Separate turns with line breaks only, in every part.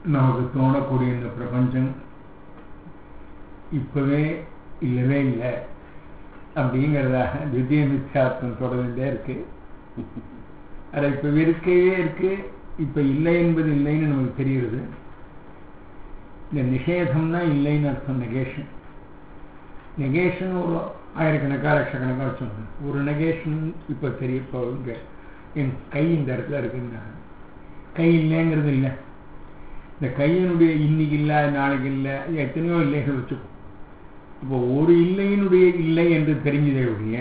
நமக்கு தோணக்கூடிய இந்த பிரபஞ்சம் இப்பவே இல்லவே இல்லை அப்படிங்கிறதாக திவ்ய மித்யார்த்தம் தொடர்ந்துட்டே இருக்கு அது இப்ப இருக்கவே இருக்கு இப்ப இல்லை என்பது இல்லைன்னு நமக்கு தெரியுது இந்த நிஷேதம்னா இல்லைன்னு அர்த்தம் நெகேஷன் நெகேஷன் ஒரு ஆயிரக்கணக்கா லட்சக்கணக்கா வச்சுக்கணும் ஒரு நெகேஷன் இப்ப தெரிய இப்போ இங்க என் கை இந்த இடத்துல இருக்குங்க கை இல்லைங்கிறது இல்லை இந்த கையினுடைய இன்னைக்கு இல்லை நாளைக்கு இல்லை எத்தனையோ இல்லைகள் வச்சுக்கோ இப்போ ஒரு இல்லையினுடைய இல்லை என்று தெரிஞ்சதே ஒழிய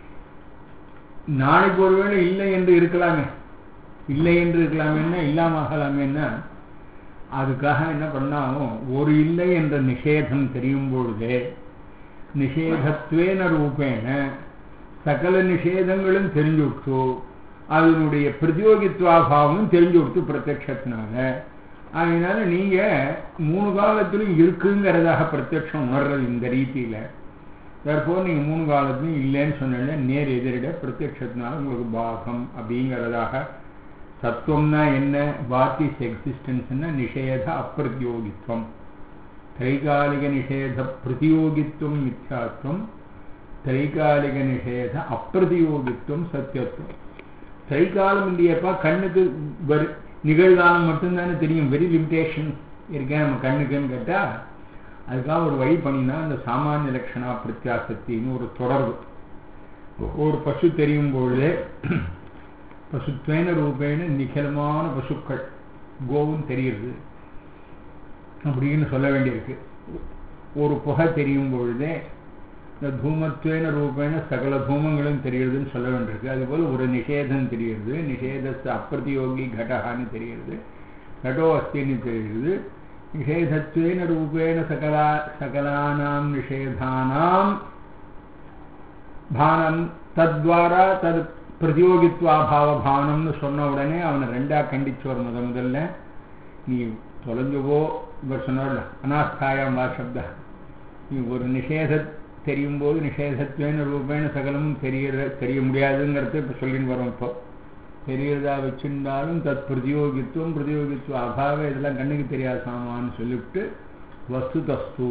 நாளைக்கு ஒருவேளை இல்லை என்று இருக்கலாமே இல்லை என்று இருக்கலாமேன்னா இல்லாம ஆகலாமேன்னா அதுக்காக என்ன பண்ணாலும் ஒரு இல்லை என்ற நிஷேதம் தெரியும் பொழுதே நிஷேதத்வேன ரூபேன சகல நிஷேதங்களும் தெரிஞ்சு விட்டு அதனுடைய பிரதியோகித்வாபாவமும் தெரிஞ்சு விட்டு பிரத்யட்சத்தினால அதனால நீங்க மூணு காலத்திலும் இருக்குங்கிறதாக பிரத்யட்சம் உணர்றது இந்த ரீதியில தற்போது நீங்க மூணு காலத்திலும் இல்லைன்னு சொன்ன நேர் எதிரிட பிரத்யட்சத்தினால உங்களுக்கு பாகம் அப்படிங்கிறதாக தத்துவம்னா என்ன வாட் இஸ் எக்ஸிஸ்டன்ஸ்னா நிஷேத அப்பிரதியோகித்வம் திரைகாலிக நிஷேத பிரதியோகித்துவம் மித்யாத்வம் திரைகாலிக நிஷேத அப்பிரதியோகித்துவம் சத்தியத்துவம் திரைகாலம் இல்லையப்பா கண்ணுக்கு வரு நிகழ்காலம் மட்டும்தானே தெரியும் வெரி லிமிடேஷன் இருக்கேன் நம்ம கண்ணுக்குன்னு கேட்டா அதுக்காக ஒரு வழி பண்ணினா அந்த சாமானிய லட்சணா பிரத்யாசத்தின்னு ஒரு தொடர்பு ஒரு பசு தெரியும் பொழுதே பசுத்வேன ரூபேன நிகழமான பசுக்கள் கோவும் தெரியுது அப்படின்னு சொல்ல வேண்டியிருக்கு ஒரு புகை தெரியும் பொழுதே இந்த தூமத்வேன ரூபேன சகல தூமங்களும் தெரியுதுன்னு சொல்ல வேண்டியிருக்கு அதுபோல் ஒரு நிஷேதம் தெரியுது நிஷேதத்து அப்பிரதியோகி கடகான்னு தெரியுது கடோ அஸ்தின்னு தெரியுது நிஷேதத்வேன ரூபேன சகலா சகலானாம் நிஷேதானாம் பானம் தத்வாரா தது பிரதியோகித்வாபாவ பாவனம்னு சொன்ன உடனே அவனை ரெண்டா கண்டிச்சோர் முத முதல்ல நீ தொலைஞ்சுவோ இவர் சொன்னார்ல அனாஸ்தாயாம் வா சப்த நீ ஒரு நிஷேத தெரியும் போது நிஷேதத்வேன ரூபேன சகலமும் தெரிய தெரிய முடியாதுங்கிறத இப்போ சொல்லின்னு வரோம் இப்போ தெரியறதா வச்சிருந்தாலும் தத் பிரதியோகித்துவம் பிரதியோகித்துவ அபாவம் இதெல்லாம் கண்ணுக்கு தெரியாத சாமான்னு சொல்லிவிட்டு வஸ்து தஸ்து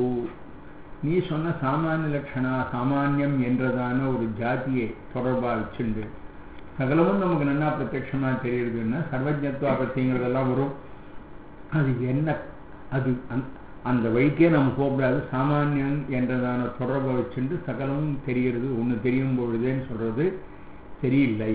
நீ சொன்ன சாமானிய லட்சணா சாமானியம் என்றதான ஒரு ஜாதியை தொடர்பா வச்சுண்டு சகலமும் நமக்கு நன்னா பிரத்யட்சமா தெரியுதுன்னா சர்வஜத்வா பத்திங்கிறதெல்லாம் வரும் அது என்ன அது அந்த வழிக்கே நம்ம போகக்கூடாது சாமானியன் என்றதான தொடர்பை வச்சுட்டு சகலமும் தெரிகிறது ஒன்று தெரியும் பொழுதேன்னு சொல்றது சரியில்லை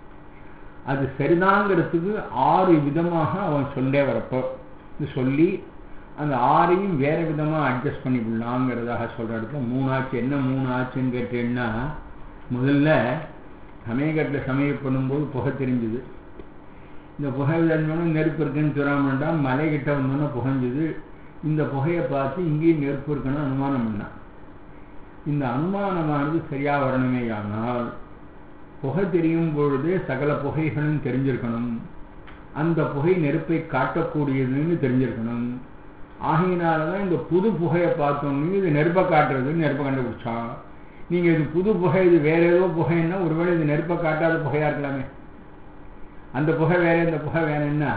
அது சரிதாங்கிறதுக்கு ஆறு விதமாக அவன் சொல்லே வரப்போ சொல்லி அந்த ஆறையும் வேற விதமாக அட்ஜஸ்ட் பண்ணிவிடலாங்கிறதாக சொல்ற இடத்துல மூணு ஆச்சு என்ன மூணு ஆச்சுன்னு கேட்டீங்கன்னா முதல்ல சமயக்கட்டில் சமையல் பண்ணும்போது புகை தெரிஞ்சுது இந்த புகை தன்மையான நெருப்பு இருக்குன்னு சொல்ல வேண்டாம் மலைகிட்ட வந்தோன்னா புகைஞ்சுது இந்த புகையை பார்த்து இங்கேயும் நெருப்பு இருக்குன்னு அனுமானம் பண்ணான் இந்த அனுமானமானது சரியா வரணுமே ஆனால் புகை தெரியும் பொழுது சகல புகைகளும் தெரிஞ்சிருக்கணும் அந்த புகை நெருப்பை காட்டக்கூடியதுன்னு தெரிஞ்சிருக்கணும் ஆகையினாலதான் இந்த புது புகையை பார்த்தோம்னு இது நெருப்பை காட்டுறதுன்னு நெருப்பை கண்டுபிடிச்சான் நீங்க இது புது புகை இது வேற ஏதோ புகைன்னா ஒருவேளை இது நெருப்பை காட்டாத புகையா இருக்கலாமே அந்த புகை வேற இந்த புகை வேணும்னா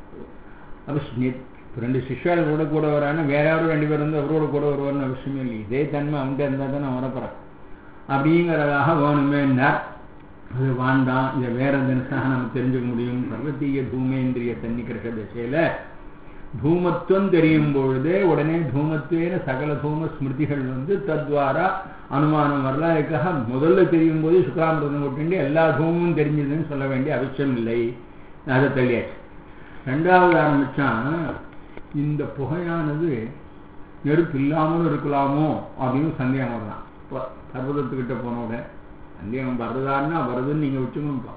அவசியம் ரெண்டு சிஷ்யால் கூட கூட வரான்னு வேற யாரும் ரெண்டு பேர் வந்து அவரோட கூட வருவார்னு அவசியமே இல்லை இதே தன்மை அவன்கிட்ட இருந்தால் தான் நான் வரப்போறேன் அப்படிங்கிறதாக வேணுமேன்னா அது வேண்டாம் இதை வேற தினசாக நம்ம தெரிஞ்சுக்க முடியும் சர்வத்தீய தூமேந்திரிய சன்னிகிரக திசையில தூமத்துவம் தெரியும் பொழுதே உடனே தூமத்துவேன சகல தூம ஸ்மிருதிகள் வந்து தத்வாரா அனுமானம் வரலாறுக்காக முதல்ல தெரியும் போது சுக்ராமிரதம் கொண்டு எல்லா தூமும் தெரிஞ்சதுன்னு சொல்ல வேண்டிய அவசியம் இல்லை அதை தெளியாச்சு ரெண்டாவது ஆரம்பிச்சான் இந்த புகையானது நெருப்பு இல்லாமலும் இருக்கலாமோ அப்படின்னு சந்தேகம் வரலாம் இப்போ சர்வதத்துக்கிட்ட போன உடனே சந்தேகம் வருதான்னா வருதுன்னு நீங்க வச்சுக்கணும்ப்பா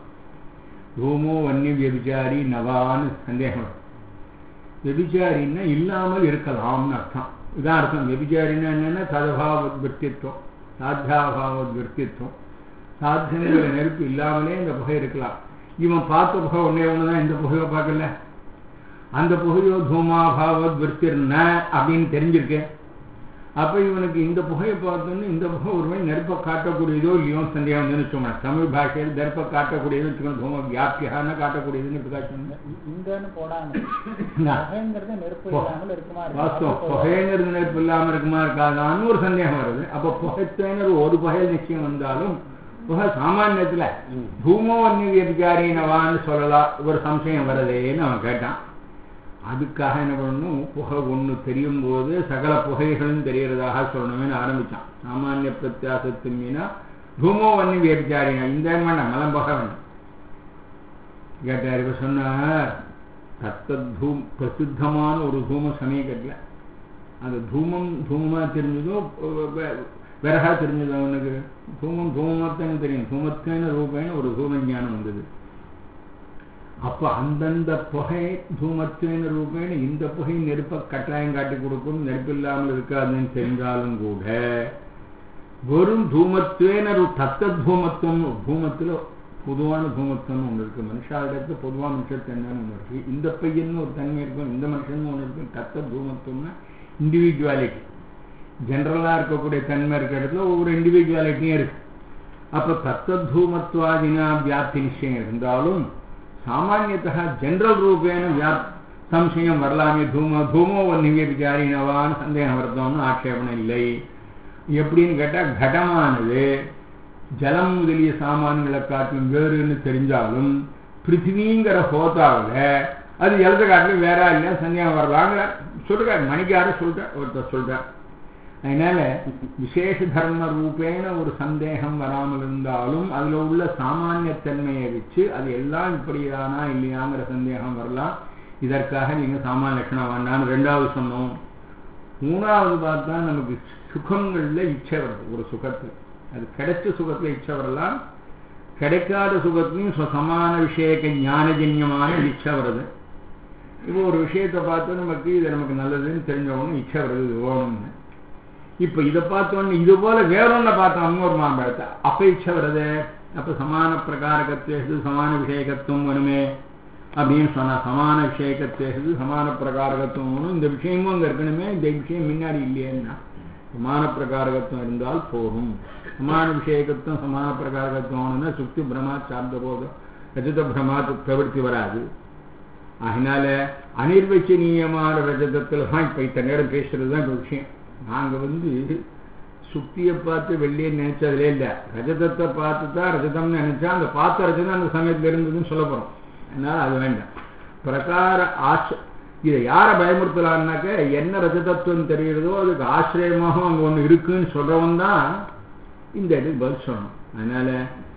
தூமோ வன்னி வியபிச்சாரி நவான்னு சந்தேகம் வரும் வெபிச்சாரின்னா இல்லாமல் இருக்கலாம்னு அர்த்தம் இதான் அர்த்தம் வெபிச்சாரின்னா என்னன்னா சதபாவத் விற்த்தித்வம் சாத்தியாபாவத் விற்த்தித்வம் சாத்தியங்கிற நெருப்பு இல்லாமலே இந்த புகை இருக்கலாம் இவன் பார்த்த புகை ஒன்னே ஒண்ணுதான் இந்த புகையை பார்க்கல அந்த புகையோ தூமாபாவத் விற்த்திர்ன அப்படின்னு தெரிஞ்சிருக்கு அப்ப இவனுக்கு இந்த புகையை பார்த்தோன்னு இந்த புகை ஒரு மாதிரி நெருப்பை காட்டக்கூடியதோ இல்லையோ சந்தேகம் வந்து வச்சுக்கோங்க தமிழ் பாஷையில் நெருப்பை காட்டக்கூடியதுன்னு வச்சுக்கோங்க தூம வியாபியான காட்டக்கூடியதுன்னு பிரகாஷம்
இங்கன்னு போடாம
நான்
புகைங்கிறது நெருப்பு
போ-
இல்லாமல் இருக்குமா இருக்கு.
வாஸ்தவம்
அப்போ
புகைங்கிறது நெருப்பு இல்லாம இருக்குமா இருக்காதான்னு ஒரு சந்தேகம் வருது அப்ப புகைத்தேனர் ஒரு புகையில் நிச்சயம் வந்தாலும் புகை சாமானியத்துல தூமோ வன்னிய விபச்சாரினவான்னு சொல்லலாம் ஒரு சம்சயம் வருதேன்னு அவன் கேட்டான் அதுக்காக என்ன பண்ணணும் புகை ஒண்ணு தெரியும் போது சகல புகைகளும் தெரியறதாக சொல்லணும்னு ஆரம்பிச்சான் சாமானிய பிரத்யாசத்து மீனா தூமோ வன்னி விபச்சாரினா இந்த வேண்டாம் மலம் புகை வேண்டாம் கேட்டார் இப்ப சொன்னார் தத்தத் தூம் பிரசித்தமான ஒரு தூம சமீகத்தில் அந்த தூமம் தூமமா தெரிஞ்சதோ வ- வ- விறகா தெரிஞ்சது அவனுக்கு தூமம் தூமத்தான் தெரியும் தூமத்தேன ரூபேன ஒரு தூம ஞானம் வந்தது அப்ப அந்தந்த புகை தூமத்தேன ரூபேன இந்த புகை நெருப்பை கட்டாயம் காட்டி கொடுக்கும் நெருப்பு இல்லாமல் இருக்காதுன்னு தெரிஞ்சாலும் கூட வெறும் தூமத்துவேன ஒரு தத்த தூமத்துவம் தூமத்துல பொதுவான தூமத்துவம் ஒன்று இருக்கு மனுஷாவிடத்துல பொதுவான மனுஷத்து என்னன்னு ஒன்று இருக்கு இந்த பையன் ஒரு தன்மை இருக்கும் இந்த மனுஷன் ஒன்று இருக்கு தத்த தூமத்துவம்னா இண்டிவிஜுவாலிட்டி ஜென்ரலா இருக்கக்கூடிய தன்மை இருக்கிற இடத்துல ஒவ்வொரு இண்டிவிஜுவாலிட்டியும் இருக்கு அப்ப தத்த தூமத்துவாதினா வியாப்தி நிச்சயம் இருந்தாலும் சாமானியத்தா ஜென்ரல் ரூபேன வியாப் சம்சயம் வரலாமே தூம தூமோ வன்னிய விசாரினவான்னு சந்தேகம் வருத்தம்னு ஆட்சேபணம் இல்லை எப்படின்னு கேட்டா கடமானது ஜலம் முதலிய சாமான்களை காட்டிலும் வேறுன்னு தெரிஞ்சாலும் பிருத்திவிங்கிற ஹோதாவில் அது எழுத காட்டிலும் வேற இல்லை சந்தேகம் வரலாங்கிற சொல்றார் மணிக்கார சொல்றார் ஒருத்தர் சொல்றார் அதனால விசேஷ தர்ம ரூபேன ஒரு சந்தேகம் வராமல் இருந்தாலும் அதுல உள்ள சாமானியத்தன்மையை வச்சு அது எல்லாம் இப்படியானா இல்லையாங்கிற சந்தேகம் வரலாம் இதற்காக நீங்க சாமானிய லட்சணம் வேண்டாம்னு ரெண்டாவது சொன்னோம் மூணாவது பார்த்தா நமக்கு சுகங்கள்ல இச்சை வருது ஒரு சுகத்துல அது கிடைச்ச சுகத்துல இச்சை வரலாம் கிடைக்காத சுகத்திலையும் ச- சமான விஷயக்க ஞானஜன்யமான இச்சை வருது இப்போ ஒரு விஷயத்தை பார்த்து நமக்கு இது நமக்கு நல்லதுன்னு தெரிஞ்சவொன்னு இச்சை வருது இது வேணும்னு இப்ப இதை பார்த்தோன்னு இது போல வேறொன்ன பார்த்தோம் இன்னொரு மாம்பழத்தை அப்ப இச்சை வருது அப்ப சமான பிரகாரகத்தேசு சமான விஷயகத்துவம் வேணுமே அப்படின்னு சொன்னா சமான விஷயகத்தேசு சமான பிரகாரகத்துவம் வேணும் இந்த விஷயமும் அங்க இருக்கணுமே இந்த விஷயம் முன்னாடி இல்லையேன்னா சமான பிரகாரகத்துவம் இருந்தால் போகும் சமான விஷயகத்துவம் சமான பிரகாரகத்துவம்னா சுக்தி பிரமா சார்ந்த போதும் ரஜத பிரமாத்து பிரவருத்தி வராது அதனால அனிர்வச்சனீயமான ரஜதத்துல தான் இப்ப இத்தனை நேரம் பேசுறது தான் இந்த விஷயம் நாங்க வந்து சுக்தியை பார்த்து வெள்ளியை நினைச்சதுலே இல்லை ரஜதத்தை பார்த்து தான் ரஜதம்னு நினைச்சா அந்த பார்த்த ரஜதம் அந்த சமயத்துல இருந்ததுன்னு சொல்ல போறோம் அதனால அது வேண்டாம் பிரகார ஆச இதை யாரை பயமுறுத்தலான்னாக்க என்ன ரஜதத்துவம் தெரிகிறதோ அதுக்கு ஆசிரியமாக அங்க ஒண்ணு இருக்குன்னு சொல்றவன் தான் இந்த இதுக்கு பதில் சொல்லணும் அதனால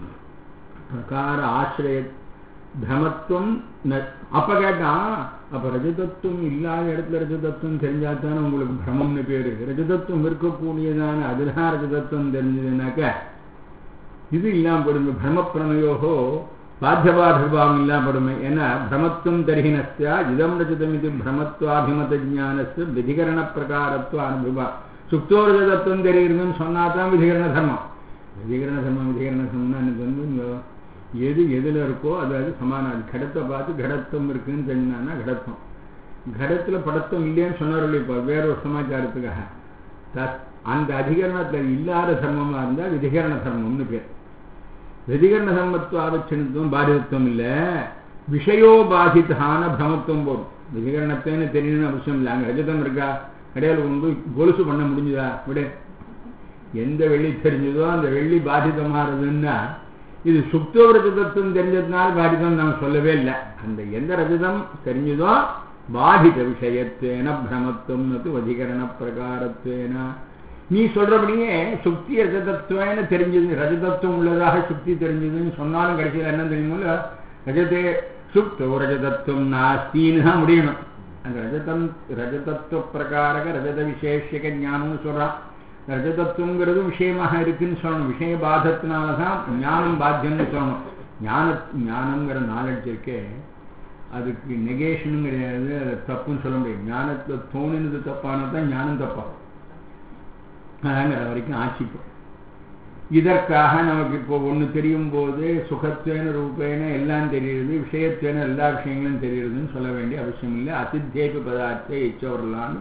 பிரகார ஆசிரிய பிரமத்துவம் ந- அப்ப கேட்டான் அப்ப ரஜதத்துவம் இல்லாத இடத்துல ரஜதத்துவம் தெரிஞ்சாதானே உங்களுக்கு பிரமம்னு பேரு ரஜதத்துவம் இருக்கக்கூடியதான அதுதான் ரஜதத்துவம் தெரிஞ்சதுனாக்க இது இல்லாம போடுமே பிரம பிரமயோகோ பாத்தியபாதிபாவம் இல்லாம போடுமே ஏன்னா பிரமத்துவம் தரிகினஸ்யா இதம் ரஜதம் இது பிரமத்வாபிமத ஜானஸ்து விதிகரண பிரகாரத்துவ அனுபவா சுக்தோ ரஜதத்துவம் தெரிகிறதுன்னு சொன்னாதான் விதிகரண தர்மம் விதிகரண தர்மம் விதிகரண தர்மம்னா எனக்கு வந்து இந்த எது எதுல இருக்கோ அது அது சமானம் அது கடத்தை பார்த்து கடத்துவம் இருக்குன்னு தெரிஞ்சான்னா கடத்துவம் கடத்துல படத்துவம் இல்லைன்னு சொன்னார்கள் இப்போ வேற ஒரு சமாச்சாரத்துக்காக தத்- அந்த அதிகரணத்தில் இல்லாத தர்மமா இருந்தா விதிகரண தர்மம்னு பேர் விதிகரண தர்மத்துவ ஆவச்சனத்துவம் பாதிதத்துவம் இல்ல விஷயோபாதிதான பிரமத்துவம் போதும் விதிகரணத்தேன்னு தெரியணும்னு அவசியம் இல்லை அங்க ரஜதம் இருக்கா கடையில் கொண்டு போய் கொலுசு பண்ண முடிஞ்சுதா விட எந்த வெள்ளி தெரிஞ்சதோ அந்த வெள்ளி பாதிதமாறதுன்னா இது சுப்தோ ரஜதத்துவம் தெரிஞ்சதுனால பாதிதம் நாம சொல்லவே இல்லை அந்த எந்த ரஜதம் தெரிஞ்சதோ பாதித விஷயத்தேன பிரமத்துவம் அதிகரண பிரகாரத்தேன நீ சொல்றபடியே சுக்தி ரஜதத்துவன்னு தெரிஞ்சது ரஜதத்துவம் உள்ளதாக சுக்தி தெரிஞ்சதுன்னு சொன்னாலும் கடைசியில் என்ன தெரியுமோ ரஜதே சுக்தோ ரஜதத்துவம் நாஸ்தின்னு தான் முடியணும் அந்த ரஜதம் ரஜதத்துவ பிரகாரக ரஜத விசேஷக ஞானம்னு சொல்றான் ரஜதத்துவங்கிறது விஷயமாக இருக்குன்னு சொல்லணும் விஷய பாதத்தினாலதான் ஞானம் பாத்தியம்னு சொல்லணும் ஞான ஞானம்ங்கிற நாலெட்ஜ் இருக்கே அதுக்கு நெகேஷனும் கிடையாது அது தப்புன்னு சொல்ல முடியாது ஞானத்தை தோணினது தப்பானதான் ஞானம் தப்பாகும் அதாங்கிற வரைக்கும் ஆட்சிக்கும் இதற்காக நமக்கு இப்போ ஒண்ணு தெரியும் போது சுகத்தேன ரூபேன எல்லாம் தெரியுது விஷயத்தேன எல்லா விஷயங்களும் தெரியுதுன்னு சொல்ல வேண்டிய அவசியம் இல்லை அசித்தேபி பதார்த்த இச்சவரலான்னு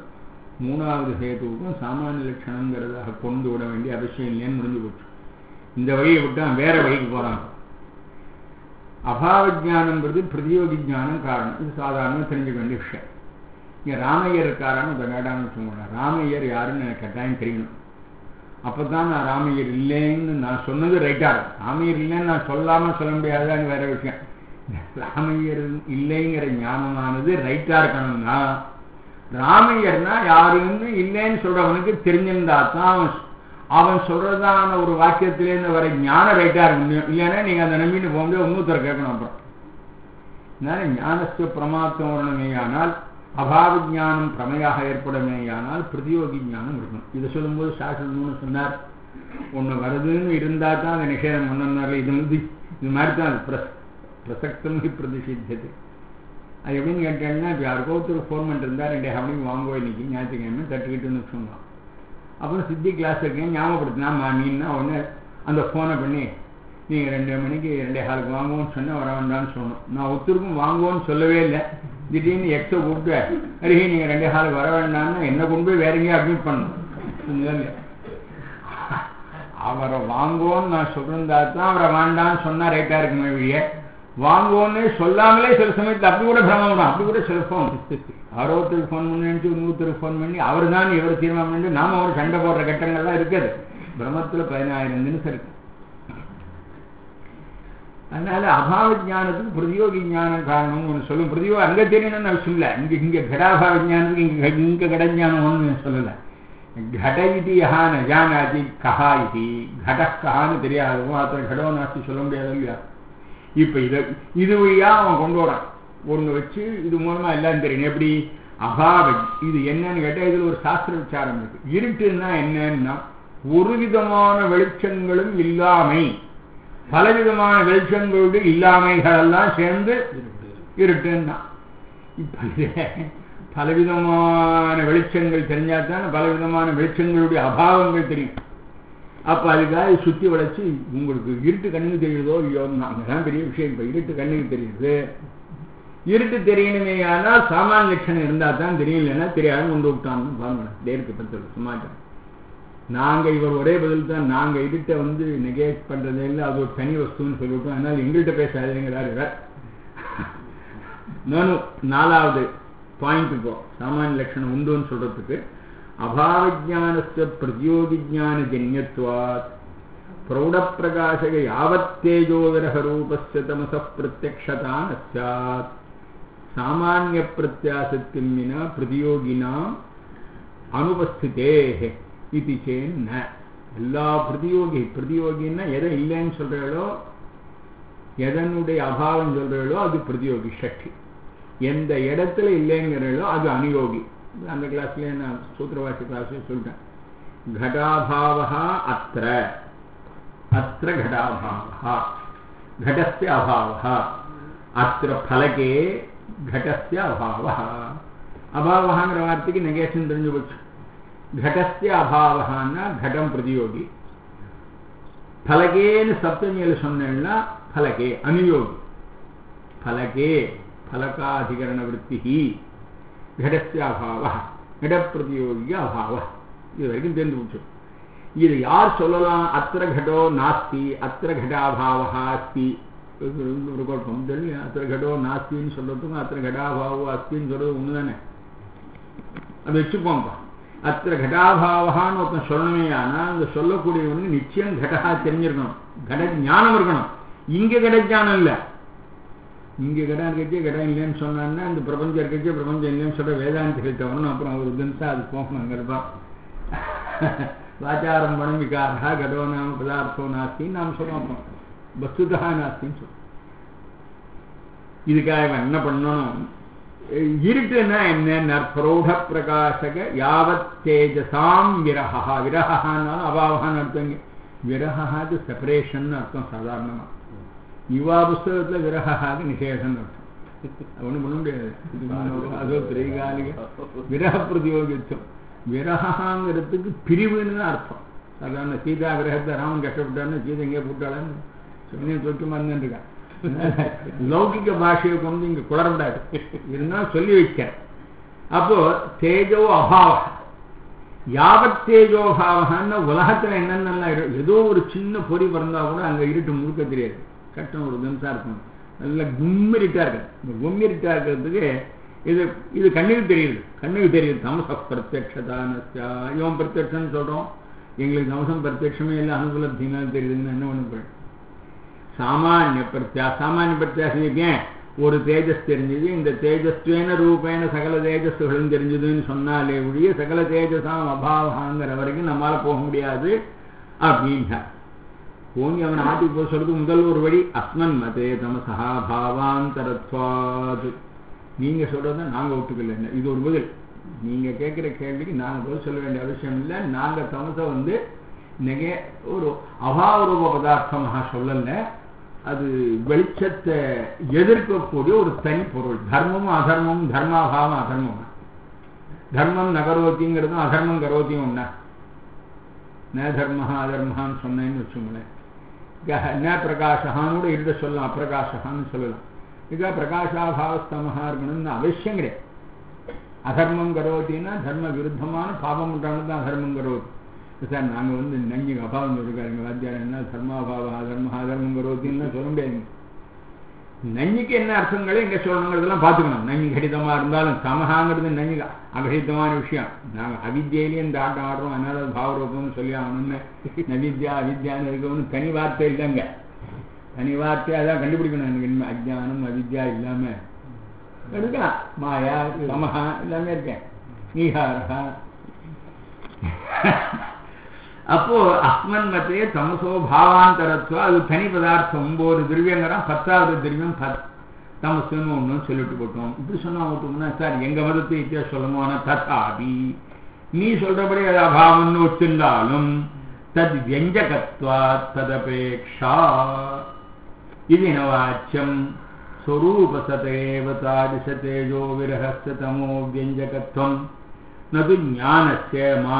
மூணாவது ஹேதுவுக்கும் சாமானிய லட்சணங்கிறதாக கொண்டு விட வேண்டிய அவசியம் இல்லைன்னு முடிஞ்சு போச்சு இந்த வழியை விட்டு அவன் வேற வழிக்கு போறான் அபாவ ஜானம்ன்றது பிரதியோகி ஞானம் காரணம் இது சாதாரணமாக தெரிஞ்சுக்க வேண்டிய விஷயம் இங்கே ராமையர் இருக்காரான்னு அதை வேடான்னு வச்சுக்கோங்க ராமையர் யாருன்னு எனக்கு கட்டாயம் தெரியணும் அப்போ தான் நான் ராமையர் இல்லைன்னு நான் சொன்னது ரைட்டாக இருக்கும் ராமையர் இல்லைன்னு நான் சொல்லாமல் சொல்ல முடியாதான்னு வேற விஷயம் ராமையர் இல்லைங்கிற ஞானமானது ரைட்டாக இருக்கணும்னா ராமையர்னா யாருன்னு இல்லைன்னு சொல்றவனுக்கு தெரிஞ்சிருந்தா தான் அவன் அவன் சொல்றதான ஒரு வாக்கியத்திலேருந்து வர ஞானம் ரைட்டா இருக்க முடியும் இல்லைன்னா நீங்க அதை நம்பிட்டு போக முடியாது இன்னொருத்தர் கேட்கணும் அப்புறம் அதனால ஞானஸ்ய பிரமாத்தம் வரணுமேயானால் அபாவ ஞானம் பிரமையாக ஏற்படுமேயானால் பிரதியோகி ஞானம் இருக்கணும் இதை சொல்லும்போது சாஸ்திரம்னு சொன்னார் ஒன்று வருதுன்னு இருந்தா தான் அந்த நிஷேதம் பண்ணனால இது வந்து இது மாதிரி தான் அது பிரஸ் பிரசக்தம் பிரதிஷித்தது அது எப்படின்னு கேட்டேன்னா இப்போ யாருக்கோ ஒருத்தர் ஃபோன் பண்ணிருந்தா ரெண்டு ஹவனிக்கு வாங்குவோம் இன்னைக்கு ஞாயிற்றுக்கிழமை தட்டுக்கிட்டுன்னு சொன்னான் அப்புறம் சித்தி கிளாஸ் இருக்கேன் ஞாபகப்படுத்தினா நீன்னா உடனே அந்த ஃபோனை பண்ணி நீங்கள் ரெண்டு மணிக்கு ரெண்டே ஹாலுக்கு வாங்குவோம்னு சொன்னால் வர வேண்டாம்னு சொன்னோம் நான் ஒருத்தருக்கும் வாங்குவோன்னு சொல்லவே இல்லை திடீர்னு எக்ஸை கூப்பிட்டு அருகே நீங்கள் ரெண்டே ஹாலுக்கு வர வேண்டாம்னு என்ன கொண்டு போய் வேற எங்கேயும் அட்மிட் பண்ணணும் அவரை வாங்குவோன்னு நான் சொல்லிருந்தா தான் அவரை வேண்டாம்னு சொன்னா ரைட்டா இருக்குமே வழிய வாங்குவோன்னு சொல்லாமலே சில சமயத்தில் அப்படி கூட பிரமம் வரும் அப்படி கூட சில ஃபோன் யாரோ ஒருத்தருக்கு ஃபோன் பண்ணி நினைச்சு இன்னொருத்தருக்கு ஃபோன் பண்ணி அவர் தான் இவர் தீர்மானம் பண்ணி நாம அவர் சண்டை போடுற கட்டங்கள்லாம் இருக்குது பிரம்மத்துல பதினாயிரம் தினசம் இருக்கு அதனால அபாவ ஜானத்துக்கு பிரதியோகி ஞானம் காரணம்னு ஒன்று சொல்லும் பிரதியோகம் அங்கே தெரியணும்னு அவசியம் இல்லை இங்கே இங்கே கடாபாவ ஜானத்துக்கு இங்கே இங்கே கடஞானம் ஒன்று சொல்லலை घट इति यः न जानाति कः इति घटः கஹான்னு தெரியாது அத்தனை கடோ நாஸ்தி சொல்ல முடியாது இல்லையா இப்போ இதை இது வழியா அவன் கொண்டு வரான் ஒன்று வச்சு இது மூலமா எல்லாம் தெரியும் எப்படி அபாவ இது என்னன்னு கேட்டால் இதில் ஒரு சாஸ்திர விசாரம் இருக்கு இருட்டுன்னா என்னன்னா ஒரு விதமான வெளிச்சங்களும் இல்லாமை பலவிதமான வெளிச்சங்களோடு இல்லாமைகளெல்லாம் சேர்ந்து இருட்டுன்னா இப்போ இதை பலவிதமான வெளிச்சங்கள் தெரிஞ்சாதான் பலவிதமான வெளிச்சங்களுடைய அபாவங்கள் தெரியும் அப்ப அதுக்காக சுத்தி வளைச்சு உங்களுக்கு இருட்டு கண்ணுக்கு தெரியுதோ இல்லையோ அங்கதான் பெரிய விஷயம் இப்ப இருட்டு கண்ணுக்கு தெரியுது இருட்டு தெரியணுமே ஆனால் சாமான் லட்சணம் இருந்தா தான் தெரியும் இல்லைன்னா தெரியாது கொண்டு விட்டான்னு பாருங்க தேருக்கு பத்திர சமாச்சாரம் நாங்க இவர் ஒரே பதில் தான் நாங்க இருட்டை வந்து நெகேட் பண்றதே இல்லை அது ஒரு தனி வஸ்துன்னு சொல்லிவிட்டோம் அதனால எங்கள்கிட்ட பேசாதுங்கிறார் இவர் நானும் நாலாவது பாயிண்ட் இப்போ சாமானிய லட்சணம் உண்டுன்னு சொல்றதுக்கு அபாவஜானஸ்ய பிரதியோகிஜானஜன்யத்வாத் பிரௌಢப்பிரகாசக யாவத் தேஜோவிரக ரூபஸ்ய தமச பிரத்யக்ஷதா ந சாத் சாமானிய பிரத்யாசத்தின் வினா பிரதியோகினாம் அனுபஸ்திதே இது சேன்ன எல்லா பிரதியோகி பிரதியோகின்னா எதை இல்லைன்னு சொல்றாளோ எதனுடைய அபாவம் சொல்றாளோ அது பிரதியோகி சக்தி எந்த இடத்துல இல்லைங்கிறதோ அது அனுயோகி அந்த கிளாஸ்ல நான் சூத்திரவாசி கிளாஸ்ல சொல்லிட்டேன் घटाभावः अत्र अत्र घटाभावः घटस्य अभावः अत्र फलके घटस्य अभावः அபாவகாங்கிற வார்த்தைக்கு நெகேஷன் தெரிஞ்சு போச்சு घटस्य அபாவகான்னா घटம் பிரதியோகி ஃபலகேன்னு சப்தமியில சொன்னேன்னா ஃபலகே அனுயோகி ஃபலகே फलकाधिकरण वृत्ति घटस्य अभाव घट प्रतियोगी अभाव இது வரைக்கும் தெரிந்து போச்சு இது யார் சொல்லலாம் அத்திர கடோ நாஸ்தி அத்திர கடாபாவா அஸ்தி ஒரு குழப்பம் தெரியும் அத்திர கடோ நாஸ்தின்னு சொல்றதுக்கும் அத்திர கடாபாவோ அஸ்தின்னு சொல்றது ஒன்று தானே அது வச்சுப்போம்ப்பா அத்திர கடாபாவான்னு ஒருத்தன் சொல்லணுமே ஆனால் அந்த சொல்லக்கூடியவனுக்கு நிச்சயம் கடகா தெரிஞ்சிருக்கணும் கட ஞானம் இருக்கணும் இங்க கட ஞானம் இல்லை இங்கே கடம் இருக்கச்சே கடம் இல்லைன்னு சொன்னான்னா அந்த பிரபஞ்சம் இருக்கச்சே பிரபஞ்சம் இல்லைன்னு சொல்ற வேதாந்திகள்கிட்ட வரணும் அப்புறம் ஒரு தினசா அது போகணுங்கிறதான் வாச்சாரம் பணமிக்காரா கடோ நாம பதார்த்தோ நாஸ்தின்னு நாம் சொல்றோம் அப்புறம் வஸ்துதா நாஸ்தின்னு சொல்றோம் இதுக்காக இவன் என்ன பண்ணணும் இருட்டுன்னா என்ன பிரௌಢ பிரகாசக யாவத் தேஜசாம் விரகா விரகான்னாலும் அபாவகான்னு அர்த்தம் விரகாது செப்பரேஷன் அர்த்தம் சாதாரணமா யுவா புஸ்தகத்துல விரகாக நிஷேதம் அர்த்தம் ஒன்றும் பண்ண முடியாது அதோ திரைகாலிக விரக பிரதியோகித்தம் விரகாங்கிறதுக்கு பிரிவுன்னு தான் அர்த்தம் சாதாரண சீதா விரகத்தை ராமன் கஷ்டப்பட்டான்னு சீதை எங்கே போட்டாளன்னு சொல்லி சொக்கமா இருந்துருக்கான் லௌகிக பாஷையை கொண்டு இங்க குளரப்படாது இருந்தால் சொல்லி வைக்கிறேன் அப்போ தேஜோ அபாவம் யாவத் தேஜோபாவகான்னு உலகத்துல என்னென்னலாம் இரு ஏதோ ஒரு சின்ன பொறி பிறந்தா கூட அங்க இருட்டு முழுக்க தெரியாது கட்டம் ஒரு தினசா இருக்கும் நல்ல கும்மிரிட்டா இருக்கு இந்த கும்மிரிட்டா இருக்கிறதுக்கு இது இது கண்ணுக்கு தெரியுது கண்ணுக்கு தெரியுது தமச பிரத்யக்ஷதானஸ்யா இவன் பிரத்யக்ஷன்னு சொல்றோம் எங்களுக்கு தமசம் பிரத்யட்சமே இல்லை அனுபலப்தினாலும் தெரியுதுன்னு என்ன பண்ண போறேன் சாமானிய பிரத்யா சாமானிய பிரத்யாசம் ஏன் ஒரு தேஜஸ் தெரிஞ்சது இந்த தேஜஸ்வேன ரூபேன சகல தேஜஸ்களும் தெரிஞ்சதுன்னு சொன்னாலே ஒழிய சகல தேஜசாம் அபாவகாங்கிற வரைக்கும் நம்மால போக முடியாது அப்படின்னா போங்கி அவன் ஆட்டி போக சொல்றது முதல் ஒரு வழி அஸ்மன் மதே தமசா பாவாந்தரத்வாது நீங்க சொல்றத நாங்க ஒத்துக்கல இது ஒரு பதில் நீங்க கேட்கிற கேள்விக்கு நாங்க பதில் சொல்ல வேண்டிய அவசியம் இல்லை நாங்க தமசை வந்து இன்னைக்கு ஒரு அபாவரூப பதார்த்தமாக சொல்லல அது வெளிச்சத்தை எதிர்க்கக்கூடிய ஒரு தனி பொருள் தர்மமும் அதர்மமும் தர்மாபாவம் அதர்மம் தர்மம் நகரோத்திங்கிறதும் அதர்மம் கரோத்தியும் ஒண்ணா ந தர்மஹா அதர்மஹான்னு சொன்னேன்னு வச்சுங்களேன் ந பிரகாஷகான்னு கூட இருக்க சொல்லலாம் அப்பிரகாஷகான்னு சொல்லலாம் இதுக்காக பிரகாஷாபாவஸ்தமஹா இருக்கணும்னு அவசியம் கிடையாது அதர்மம் கரோத்தின்னா தர்ம விருத்தமான பாவம் உண்டானது தான் அதர்மம் கரோத்தி சார் நாங்கள் வந்து நஞ்சு அபாவம் சொல்லிருக்காருங்க வாத்தியார் என்ன தர்மாபாவம் அதர்ம அதர்மம் கரோத்தின்னு சொல்ல முடியாது நஞ்சுக்கு என்ன அர்த்தங்களோ எங்க சொல்லணுங்கிறதெல்லாம் பார்த்துக்கணும் நஞ்சு கடிதமா இருந்தாலும் சமஹாங்கிறது நஞ்சு அகடிதமான விஷயம் நாங்கள் அவித்யிலேயே இந்த ஆட்டம் ஆடுறோம் அதனால பாவரூபம்னு சொல்லி ஆகணும்னு நவித்யா அவித்யான்னு இருக்கணும்னு தனி வார்த்தை இல்லைங்க தனி வார்த்தையாக தான் கண்டுபிடிக்கணும் எனக்கு இனிமே அஜ்ஞானம் அவித்யா இல்லாம எடுக்கலாம் மாயா சமஹா எல்லாமே இருக்கேன் நீஹாரா அப்போ அஸ்மன் மத்தே தமசோ பாவாந்தரத்துவம் அது தனி பதார்த்தம் ஒன்பது திரவியங்கிறான் பத்தாவது திரவியம் பத் தமசுன்னு ஒன்று சொல்லிட்டு போட்டோம் இப்படி சொன்னா விட்டோம்னா சார் எங்க மதத்தை வித்தியாசம் சொல்லணும் ஆனா ததாபி நீ சொல்றபடி அது அபாவம்னு வச்சிருந்தாலும் தத் வியஞ்சகத்வா ததபேக்ஷா இது நவாச்சியம் स्वरूपसतैव तादृशतेजो विरहस्य तमो व्यञ्जकत्वम् न तु ज्ञानस्य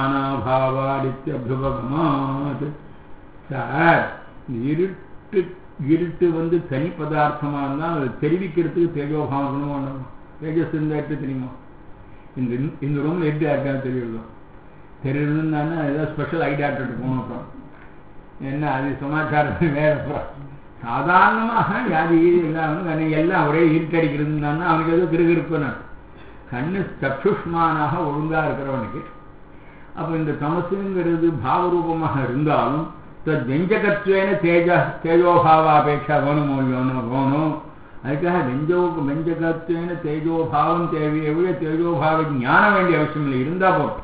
மானாபாவாதித்யபிருபகமாத் சார் இருட்டு இருட்டு வந்து தனி பதார்த்தமாக இருந்தால் அதை தெரிவிக்கிறதுக்கு தேஜோபாவம் இருக்கணும் வேண்டாம் தேஜஸ் இருந்தா எப்படி தெரியுமா இந்த இந்த ரூமில் எப்படி யாருக்காவது தெரியுதோ தெரியுதுன்னு ஏதாவது ஸ்பெஷல் ஐ டாக்டர்கிட்ட போகணும் அப்புறம் என்ன அது சமாச்சாரம் வேற அப்புறம் சாதாரணமாக வியாதி எல்லாம் எல்லாம் ஒரே இருட்டடிக்கிறதுனா அவனுக்கு ஏதோ கிருகிருப்புன்னு கண்ணு சக்ஷுஷ்மானாக ஒழுங்கா இருக்கிறவனுக்கு அப்ப இந்த தமசுங்கிறது பாவரூபமாக இருந்தாலும் வெஞ்சகத்துவேன தேஜ தேஜோபாவாபேட்சா வேணுமோ வேணும் வேணும் அதுக்காக வெஞ்சோ வெஞ்சகத்துவேன தேஜோபாவம் தேவையை விட தேஜோபாவ ஞானம் வேண்டிய அவசியம் இல்லை இருந்தா போதும்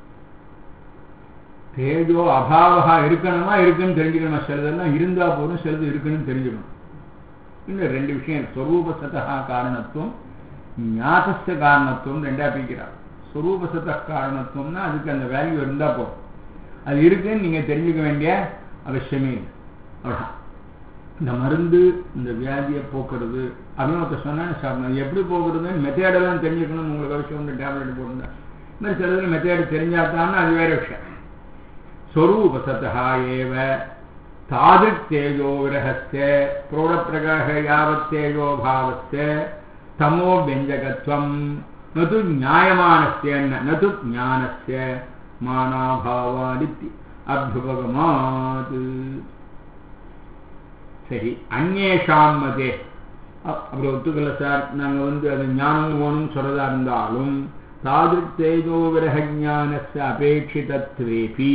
தேஜோ அபாவகா இருக்கணுமா இருக்குன்னு தெரிஞ்சுக்கணுமா சிலதெல்லாம் இருந்தா போதும் சிலது இருக்குன்னு தெரிஞ்சுக்கணும் இன்னும் ரெண்டு விஷயம் ஸ்வரூப சதா காரணத்துவம் ஞாபக காரணத்துவம் ரெண்டா பிரிக்கிறார் ஸ்வரூப சத காரணத்துவம்னா அதுக்கு அந்த வேல்யூ இருந்தா போதும் அது இருக்குன்னு நீங்க தெரிஞ்சுக்க வேண்டிய அவசியமே இல்லை அவ்வளோதான் இந்த மருந்து இந்த வியாதியை போக்குறது அப்படின்னு ஒருத்தர் சொன்னா எப்படி போக்குறதுன்னு மெத்தேடெல்லாம் தெரிஞ்சுக்கணும்னு உங்களுக்கு அவசியம் வந்து டேப்லெட் போட்டுருந்தா இந்த மாதிரி சிலதுல மெத்தேடு தெரிஞ்சாத்தான்னு அது வேற விஷயம் स्वरूपसतः एव तादृक्तेजो विरहस्य प्रौढप्रकाश यावत्तेजो भावस्य तमो व्यञ्जकत्वं न तु ज्ञायमानस्य न तु ज्ञानस्य मानाभावादिति अभ्युपगमात् சரி அந்நேஷாம் மதே அப்படி ஒத்துக்கல சார் நாங்கள் வந்து அது ஞானம் வேணும்னு சொல்றதா இருந்தாலும் தாதிருக் தேஜோ விரக ஞானஸ்ய அபேட்சிதத்வேபி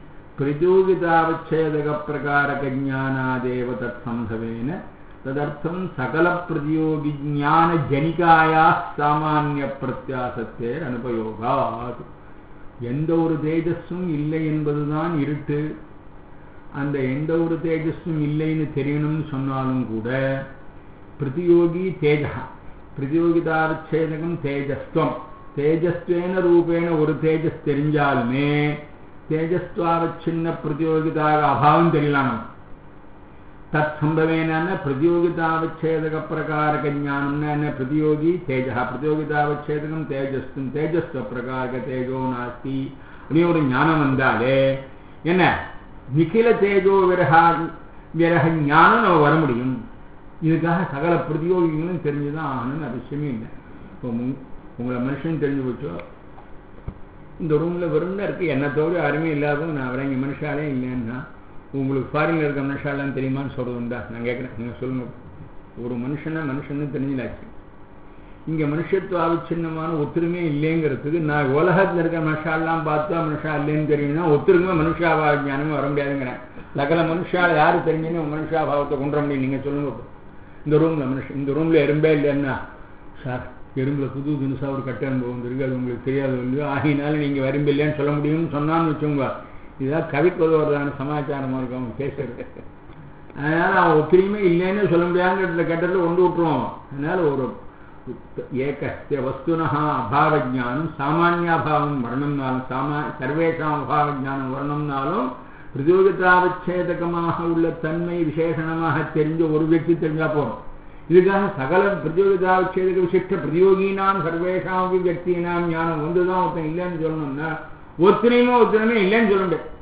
प्रतियोगितावच्छेदकप्रकारकज्ञानादेव तत्सम्भवेन तदर्थं सकलप्रतियोगिज्ञानजनिकायाः सामान्यप्रत्यासत्तेர் அனுபயோகாத் எந்த ஒரு தேஜஸும் இல்லை என்பதுதான் இருட்டு அந்த எந்த ஒரு தேஜஸும் இல்லைன்னு தெரியணும்னு சொன்னாலும் கூட பிரதியோகி தேஜா பிரதியோகிதாவச்சேதகம் தேஜஸ்துவம் தேஜஸ்வேன ரூபேன ஒரு தேஜஸ் தெரிஞ்சாலுமே தேஜஸ்வாவச்சின்ன பிரதியோகிதாக அபாவம் தெரியலாம் தத் சம்பவேன பிரதியோகிதாவச்சேதக பிரகாரக ஞானம் பிரதியோகி தேஜ பிரதியோகிதாவச்சேதகம் தேஜஸ்தும் தேஜஸ்வ பிரகாரக தேஜோ நாஸ்தி அப்படின்னு ஒரு ஞானம் வந்தாலே என்ன நிகில தேஜோ விரகா விரக ஞானம் நம்ம வர முடியும் இதுக்காக சகல பிரதியோகிகளும் தெரிஞ்சுதான் ஆகணும்னு அவசியமே இல்லை இப்போ உங்களை மனுஷன் தெரிஞ்சு போச்சோ இந்த ரூமில் வெறும்னா இருக்குது என்னை தவிர யாருமே இல்லாததும் நான் அவரை இங்கே மனுஷாலே இல்லைன்னா உங்களுக்கு ஃபாரினில் இருக்க மனுஷாலாம் தெரியுமான்னு சொல்கிறது உண்டா நான் கேட்குறேன் நீங்கள் சொல்லுங்கள் ஒரு மனுஷனை மனுஷன்னு தெரிஞ்சிலாச்சு இங்கே மனுஷத்துவ ஆவிச்சின்னமான ஒத்துருமே இல்லைங்கிறதுக்கு நான் உலகத்தில் இருக்க மனுஷாலாம் பார்த்தா மனுஷா இல்லைன்னு தெரியும்னா ஒத்துருமே மனுஷாபா ஞானமே வர முடியாதுங்கிறேன் லகல மனுஷா யாரு தெரிஞ்சுன்னு மனுஷாபாவத்தை கொண்டு முடியும் நீங்கள் சொல்லுங்க இந்த ரூமில் மனுஷன் இந்த ரூமில் எறும்பே இல்லைன்னா சார் எறும்பில் புது தினசாக ஒரு கட்ட அனுபவம் வந்திருக்கு அது உங்களுக்கு தெரியாது இல்லையோ ஆகினால நீங்கள் வரும்பு இல்லைன்னு சொல்ல முடியும்னு சொன்னான்னு வச்சுங்க இதுதான் கவிப்பதுவதான சமாச்சாரமாக இருக்கும் அவங்க பேசுறது அதனால் அவன் ஒத்திரியுமே இல்லைன்னு சொல்ல முடியாதுன்ற கட்டத்தில் கொண்டு விட்டுருவோம் அதனால் ஒரு ஏகஸ்ய வஸ்துனா அபாவஜானம் சாமானியாபாவம் வர்ணம்னாலும் சாமா சர்வேஷாம் அபாவஜானம் வர்ணம்னாலும் பிரதியோகிதாவச்சேதகமாக உள்ள தன்மை விசேஷணமாக தெரிஞ்ச ஒரு వ్యక్తి தெரிஞ்சா போறோம் இதுக்காக சகல பிரதியோகிதாவச்சேதக விசிஷ்ட பிரதியோகினாம் சர்வேஷாம் வியக்தினாம் ஞானம் ஒன்றுதான் ஒருத்தன் இல்லைன்னு சொல்லணும்னா ஒத்துணையுமே ஒத்துணையுமே இல்லைன்னு சொல்ல முடியாது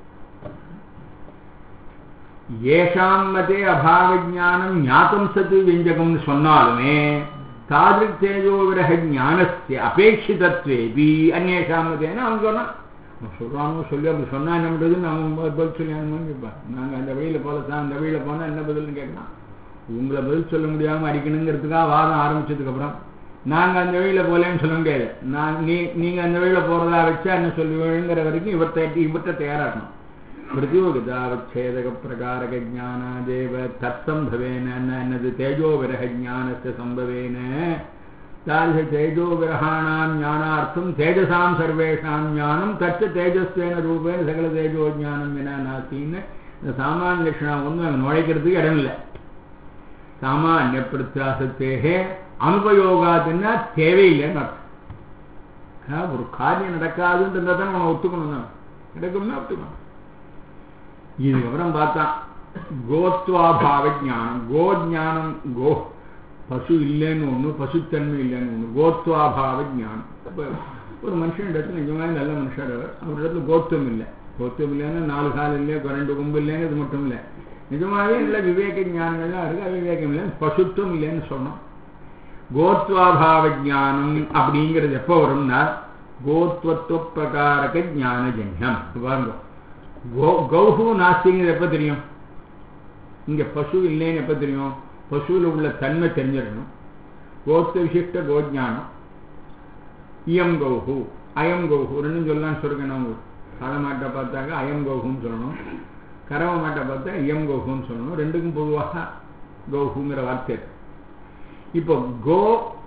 ஏஷாம் மதே அபாவ ஜானம் ஞாத்தம் சத்து வியஞ்சகம்னு சொன்னாலுமே தாதிருக் தேஜோ விரக ஞானஸ்ய அபேட்சிதத்வேபி அந்நேஷாம் மதேன்னு அவன் சொன்னான் சொல்கிறானோ சொல்லி அப்படி சொன்னா என்ன பண்ணுறதுன்னு அவன் பதில் சொல்லி அனுமதி கேட்பான் நாங்கள் அந்த வழியில் போல தான் அந்த வழியில் போனால் என்ன பதில்னு கேட்கலாம் உங்களை பதில் சொல்ல முடியாமல் அடிக்கணுங்கிறதுக்காக வாதம் ஆரம்பிச்சதுக்கப்புறம் நாங்கள் அந்த வழியில் போகலன்னு சொல்ல முடியாது நான் நீ நீங்கள் அந்த வழியில் போகிறதா வச்சா என்ன சொல்லுவேங்கிற வரைக்கும் இவர்த்த இவர்கிட்ட தயாராகணும் பிரதியோகிதாவச்சேதக பிரகாரக ஜானாதேவ தத்சம்பவேன என்னது தேஜோ விரக ஞானஸ்ய சம்பவேன தாரிச தேஜோ விரகாணாம் ஞானார்த்தம் தேஜசாம் சர்வேஷாம் ஞானம் தச்ச தேஜஸ்வேன ரூபேன சகல தேஜோ ஞானம் என நாத்தின்னு இந்த சாமானிய லட்சணம் ஒன்றும் அங்கே நுழைக்கிறதுக்கு இடம் இல்லை சாமானிய பிரத்யாசத்தேகே அனுபயோகாதுன்னா தேவையில்லைன்னு அர்த்தம் ஒரு காரியம் நடக்காதுன்றதை தான் நம்ம ஒத்துக்கணும் தான் நடக்கும்னா ஒத்துக்கணும் இதுக்கப்புறம் பார்த்தான் கோத்வாபாவ ஜானம் கோ ஜானம் கோ பசு இல்லைன்னு ஒன்று பசுத்தன்மை இல்லைன்னு ஒன்று கோத்வாபாவ ஜானம் இப்போ ஒரு மனுஷன் இடத்துல நிஜமாக நல்ல மனுஷன் அவர் இடத்துல கோத்துவம் இல்லை கோத்துவம் இல்லைன்னா நாலு கால் இல்லை ரெண்டு கொம்பு இல்லைங்கிறது மட்டும் இல்லை நிஜமாகவே நல்ல விவேக ஞானங்கள்லாம் இருக்குது அவிவேகம் இல்லை பசுத்துவம் இல்லைன்னு சொன்னோம் கோத்வாபாவ ஜானம் அப்படிங்கிறது எப்போ வரும்னா கோத்வத்துவ பிரகாரக ஞானஜன்யம் பாருங்க கோ கௌஹு நாஸ்திங்கிறது எப்போ தெரியும் இங்கே பசு இல்லைன்னு எப்போ தெரியும் பசுவில் உள்ள தன்மை தெரிஞ்சிடணும் கோத்த விசிஷ்ட கோஜானம் இயம் கௌஹு அயம் கௌஹு ரெண்டும் சொல்லலாம்னு சொல்லுங்க நான் காளை மாட்டை பார்த்தாக்க அயம் கௌஹுன்னு சொல்லணும் கரவ மாட்டை பார்த்தா இயம் கௌஹுன்னு சொல்லணும் ரெண்டுக்கும் பொதுவாக கௌஹுங்கிற வார்த்தை இப்போ கோ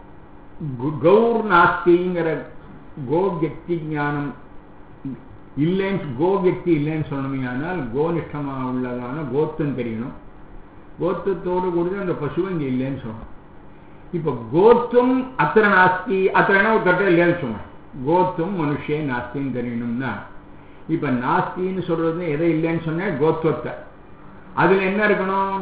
கௌர் நாஸ்திங்கிற கோ வியக்தி ஞானம் இல்லைன்னு கோ வியக்தி இல்லைன்னு சொல்லணுமே ஆனால் கோனிஷ்டமாக உள்ளதான கோத்தம் தெரியணும் கோத்தத்தோடு கூடிய அந்த பசுவை இங்கே இல்லைன்னு சொல்லணும் இப்போ கோத்துவம் அத்தனை நாஸ்தி அத்தனை ஒரு கட்ட இல்லைன்னு சொன்னேன் கோத்துவம் மனுஷே நாஸ்தின்னு தெரியணும்னா இப்போ நாஸ்தின்னு சொல்றது எதை இல்லைன்னு சொன்னேன் கோத்துவத்தை அதில் என்ன இருக்கணும்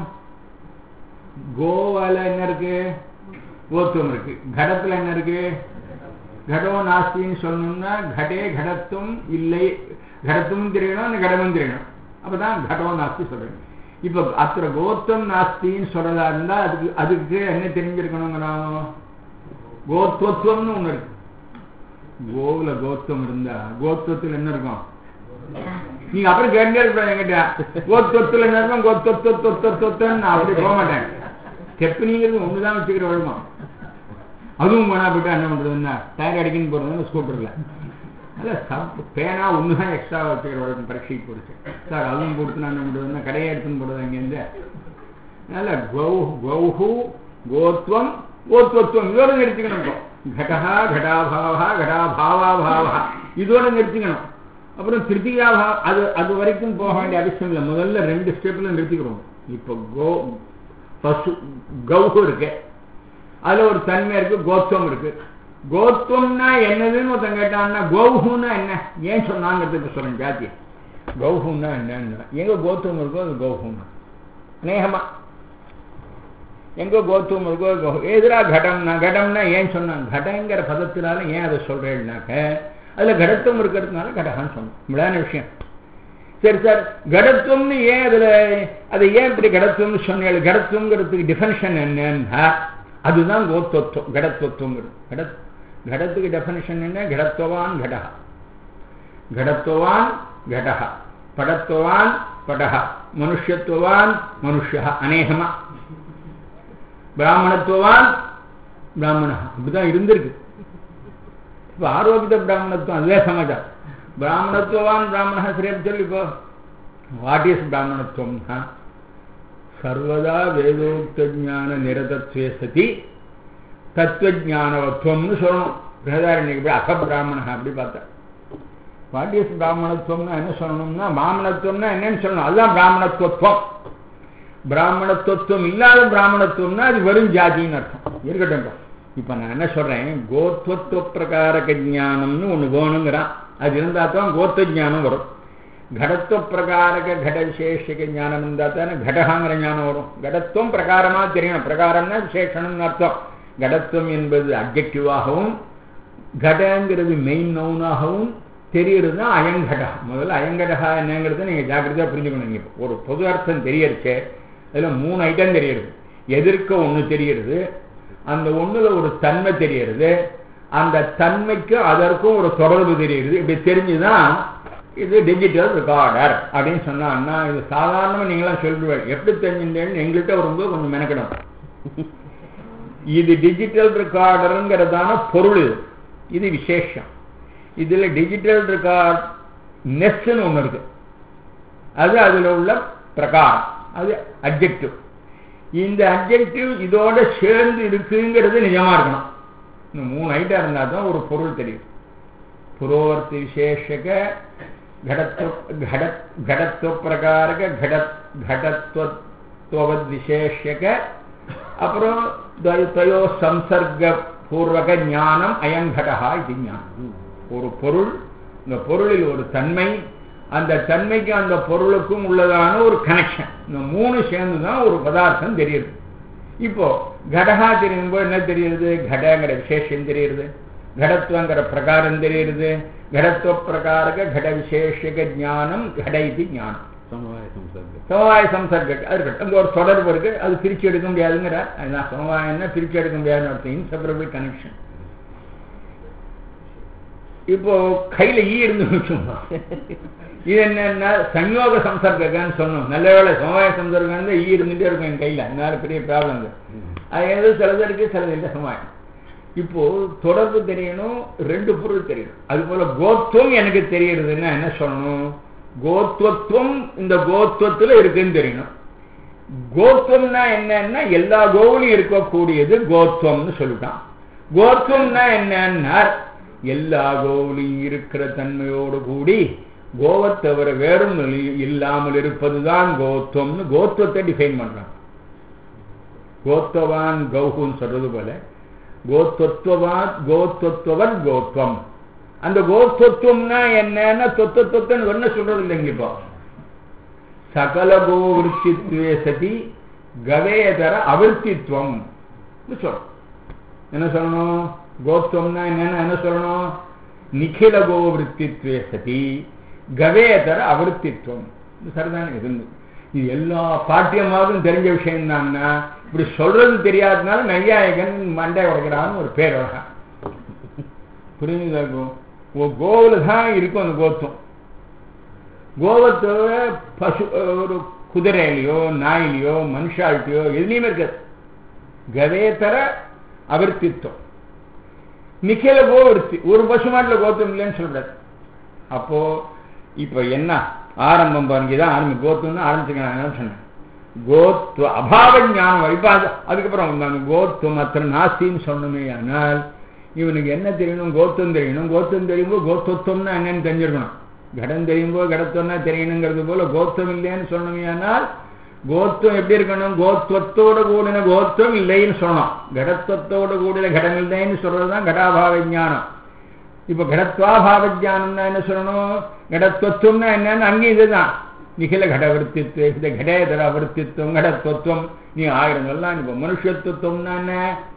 கோவால என்ன இருக்கு கோத்துவம் இருக்கு கடத்துல என்ன இருக்கு கடோ நாஸ்தின்னு சொல்லணும்னா கடே கடத்தும் இல்லை கடத்தும் தெரியணும் அந்த கடமும் தெரியணும் அப்பதான் கடோ நாஸ்தி சொல்றேன் இப்ப அத்தனை கோத்தம் நாஸ்தின்னு சொல்றதா இருந்தா அதுக்கு அதுக்கு என்ன தெரிஞ்சிருக்கணுங்கிறோம் கோத்வத்துவம்னு ஒண்ணு இருக்கு கோவுல கோத்தம் இருந்தா கோத்துவத்தில் என்ன இருக்கும் நீங்க அப்புறம் கேட்டே இருப்பேன் என்கிட்ட கோத்தொத்துல என்ன இருக்கும் கோத்தொத்தொத்தொத்தொத்தன்னு நான் அப்படி போக மாட்டேன் ஸ்டெப்னிங்கிறது ஒண்ணுதான் வச்சுக்கிற வழமா அதுவும் போனா போயிட்டா என்ன பண்றதுன்னா டயர் அடிக்கணும் போறதுன்னு ஸ்கூட்டர்ல அதான் பேனா ஒன்று தான் எக்ஸ்ட்ரா வச்சுக்கிற வழக்கம் பரீட்சைக்கு போடுச்சு சார் அதுவும் கொடுத்து நான் என்ன பண்ணுறதுன்னா கடையை எடுத்துன்னு போடுறது அங்கேருந்து அதனால கௌ கௌஹு கோத்வம் கோத்வத்துவம் இதோட நிறுத்திக்கணும் இப்போ கடா கடாபாவா கடாபாவாபாவா இதோட நிறுத்திக்கணும் அப்புறம் திருத்திகாபா அது அது வரைக்கும் போக வேண்டிய அவசியம் இல்லை முதல்ல ரெண்டு ஸ்டெப்ல நிறுத்திக்கிறோம் இப்போ கோ பசு கௌஹு இருக்கு அதுல ஒரு தன்மை இருக்கு கோத்துவம் இருக்கு கோத்துவம்னா என்னதுன்னு ஒருத்தன் கேட்டான்னா கௌஹுன்னா என்ன ஏன் சொன்னாங்கிறதுக்கு சொல்றேன் ஜாத்திய கௌஹுன்னா என்னன்னா எங்க கோத்துவம் இருக்கோ அது கௌஹுன்னா அநேகமா எங்க கோத்துவம் இருக்கோ கௌ எதிரா கடம்னா கடம்னா ஏன் சொன்னாங்க கடங்கிற பதத்தினால ஏன் அதை சொல்றேன்னாக்க அதுல கடத்துவம் இருக்கிறதுனால கடகான்னு சொன்னோம் இவ்வளோன விஷயம் சரி சார் கடத்துவம்னு ஏன் அதுல அதை ஏன் இப்படி கடத்துவம்னு சொன்னீங்க கடத்துவங்கிறதுக்கு டிஃபனிஷன் என்னன்னா அதுதான் கோத்தத்துவம் கடத்துவத்துவங்கிறது கட கடத்துக்கு டெஃபனிஷன் என்ன கடத்துவான் கடகா கடத்துவான் கடக படத்துவான் படக மனுஷத்துவான் மனுஷ அநேகமா பிராமணத்துவான் பிராமண இப்படிதான் இருந்திருக்கு இப்ப ஆரோக்கிய பிராமணத்துவம் அதுவே சமாச்சாரம் பிராமணத்துவான் பிராமண சரியா சொல்லி இப்போ வாட் இஸ் பிராமணத்துவம்னா சர்வதா வேதோக்த ஜான நிரதத்வே சதி தத்துவஜானவத்துவம்னு சொல்லணும் பிரகதாரண்யக்கு போய் அகபிராமண அப்படி பார்த்தா வாட் இஸ் பிராமணத்துவம்னா என்ன சொல்லணும்னா பிராமணத்துவம்னா என்னன்னு சொல்லணும் அதுதான் பிராமணத்துவம் பிராமணத்துவம் இல்லாத பிராமணத்துவம்னா அது வெறும் ஜாதின்னு அர்த்தம் இருக்கட்டும் இப்ப நான் என்ன சொல்றேன் கோத்வத்துவ பிரகாரக ஜானம்னு ஒண்ணு வேணுங்கிறான் அது இருந்தா தான் கோத்த ஜானம் வரும் கடத்துவ பிரகாரக கட விசேஷக ஞானம் இருந்தால் தானே கடகாங்கிற ஞானம் வரும் கடத்துவம் பிரகாரமா தெரியணும் பிரகாரம்னா விசேஷணம்னு அர்த்தம் கடத்துவம் என்பது அப்ஜெக்டிவாகவும் கடங்கிறது மெயின் நவுனாகவும் தெரிகிறது தான் அயங்கடா முதல்ல அயங்கடகா என்னங்கிறத நீங்க ஜாக்கிரதையா புரிஞ்சுக்கணும் நீங்க ஒரு பொது அர்த்தம் தெரியறச்சே அதுல மூணு ஐட்டம் தெரியறது எதிர்க்க ஒண்ணு தெரியறது அந்த ஒண்ணுல ஒரு தன்மை தெரியறது அந்த தன்மைக்கும் அதற்கும் ஒரு தொடர்பு தெரியுது இப்படி தெரிஞ்சுதான் இது டிஜிட்டல் ரெக்கார்டர் அப்படின்னு சொன்னான்னா இது சாதாரணமா நீங்களாம் சொல்லுவேன் எப்படி தெரிஞ்சுட்டேன்னு எங்கள்கிட்ட வரும்போது கொஞ்சம் மெனக்கிடும் இது டிஜிட்டல் ரெக்கார்டருங்கிறதான பொருள் இது இது விசேஷம் இதுல டிஜிட்டல் ரெக்கார்ட் நெஸ்ன்னு ஒண்ணு இருக்கு அது அதுல உள்ள பிரகாரம் அது அப்ஜெக்டிவ் இந்த அப்ஜெக்டிவ் இதோட சேர்ந்து இருக்குங்கிறது நிஜமா இருக்கணும் இந்த மூணு ஐட்டம் இருந்தா தான் ஒரு பொருள் தெரியும் புரோவர்த்தி விசேஷக घटत्व घट घटत्व प्रकारक घट घटत्ववद विशेषक அப்புறம் தயோ சம்சர்க பூர்வக ஞானம் அயங்கடகா இது ஞானம் ஒரு பொருள் இந்த பொருளில் ஒரு தன்மை அந்த தன்மைக்கு அந்த பொருளுக்கும் உள்ளதான ஒரு கனெக்ஷன் இந்த மூணு சேர்ந்து தான் ஒரு பதார்த்தம் தெரியுது இப்போ கடகா தெரியும் போது என்ன தெரியுது கடங்கிற விசேஷம் தெரியுது घटत्वங்கிற பிரகாரம் தெரியுது घटत्व பிரகாரக घट விசேஷக ஞானம் घट இது ஞானம்
சமவாய சம்சர்க்கம்
சமவாய சம்சர்க்க அது இருக்கட்டும் அங்க ஒரு தொடர்பு இருக்கு அது பிரிச்சு எடுக்க முடியாதுங்கிற அதுதான் சமவாயம்னா பிரிச்சு எடுக்க முடியாதுன்னு அர்த்தம் இன்செப்பரபிள் கனெக்ஷன் இப்போ கையில ஈ இருந்து வச்சோம் இது என்னன்னா சஞ்யோக சம்சர்க்கன்னு சொன்னோம் நல்ல வேலை சமவாய சம்சர்க்கம் ஈ இருந்துட்டே இருக்கும் என் கையில அதனால பெரிய ப்ராப்ளம் அது ஏதோ சிலது இருக்கு சிலது இல்லை சமவாயம் இப்போ தொடர்பு தெரியணும் ரெண்டு பொருள் தெரியணும் அது போல கோத்துவம் எனக்கு தெரியறதுன்னா என்ன சொல்லணும் கோத்துவத்துவம் இந்த கோத்துவத்துல இருக்குன்னு தெரியணும் கோத்துவம்னா என்னன்னா எல்லா கோவிலும் இருக்கக்கூடியது கோத்துவம்னு சொல்லிட்டான் கோத்துவம்னா என்னன்னா எல்லா கோவிலையும் இருக்கிற தன்மையோடு கூடி கோவை தவிர வேறும் இல்லாமல் இருப்பதுதான் கோத்துவம்னு கோத்துவத்தை டிஃபைன் பண்றான் கோத்தவான் கௌகுன்னு சொல்றது போல கோத்வத்வவாத் கோத்வத்வவன் கோத்வம் அந்த கோத்வத்வம்னா என்னன்னா தொத்த தொத்தன்னு ஒன்ன சொல்றது இல்லைங்க இப்போ சகல கோவிருத்தித்வே சதி கவேதர அவிருத்தித்வம் சொல்லணும் என்ன சொல்லணும் கோத்வம்னா என்னன்னா என்ன சொல்லணும் நிখিல கோவிருத்தித்வே சதி கவேதர அவிருத்தித்வம் இது சரிதானே இருந்து இது எல்லா பாட்டியமாகவும் தெரிஞ்ச விஷயம் தான்னா இப்படி சொல்றது தெரியாதனால நையாயகன் மண்டை உடைக்கிறான்னு ஒரு பேர் வழக்கம் புரியுதா கோவில் தான் இருக்கும் அந்த கோத்தம் கோவத்தோட பசு ஒரு குதிரையிலையோ நாயிலையோ மனுஷாழ்த்தையோ எதுலையுமே இருக்காது கவேத்தர அவிர்த்தித்துவம் நிக்கல கோவிருத்தி ஒரு பசு மாட்டில் கோத்தம் இல்லைன்னு சொல்லக்கூடாது அப்போ இப்ப என்ன ஆரம்பம் பாருங்க இதான் ஆரம்பி கோத்தம்னு ஆரம்பிச்சுக்கலாம் சொன்னேன் கோத்வ அபாவ ஞானம் வைப்பாது அதுக்கப்புறம் நாங்கள் கோத்துவம் அத்தனை நாஸ்தின்னு சொன்னமே ஆனால் இவனுக்கு என்ன தெரியணும் கோத்தம் தெரியணும் கோத்தம் தெரியும்போது கோத்தத்துவம்னா என்னன்னு தெரிஞ்சிருக்கணும் கடம் தெரியும்போது கடத்துவம்னா தெரியணுங்கிறது போல கோத்தம் இல்லைன்னு சொன்னமே ஆனால் கோத்துவம் எப்படி இருக்கணும் கோத்வத்தோட கூடின கோத்துவம் இல்லைன்னு சொன்னோம் கடத்துவத்தோட கூடின கடம் இல்லைன்னு சொல்றதுதான் கடாபாவ ஞானம் இப்ப கடத்வாபாவ ஜானம்னா என்ன சொல்லணும் கடத்துவத்துவம்னா என்னன்னு அங்கேயும் இதுதான் நிகில கடவர்த்தித்வே இந்த கடேதர அவர்த்தித்வம் கடத்துவத்துவம் நீ ஆயிரம் சொல்லலாம் இப்ப மனுஷத்துவம்னா என்ன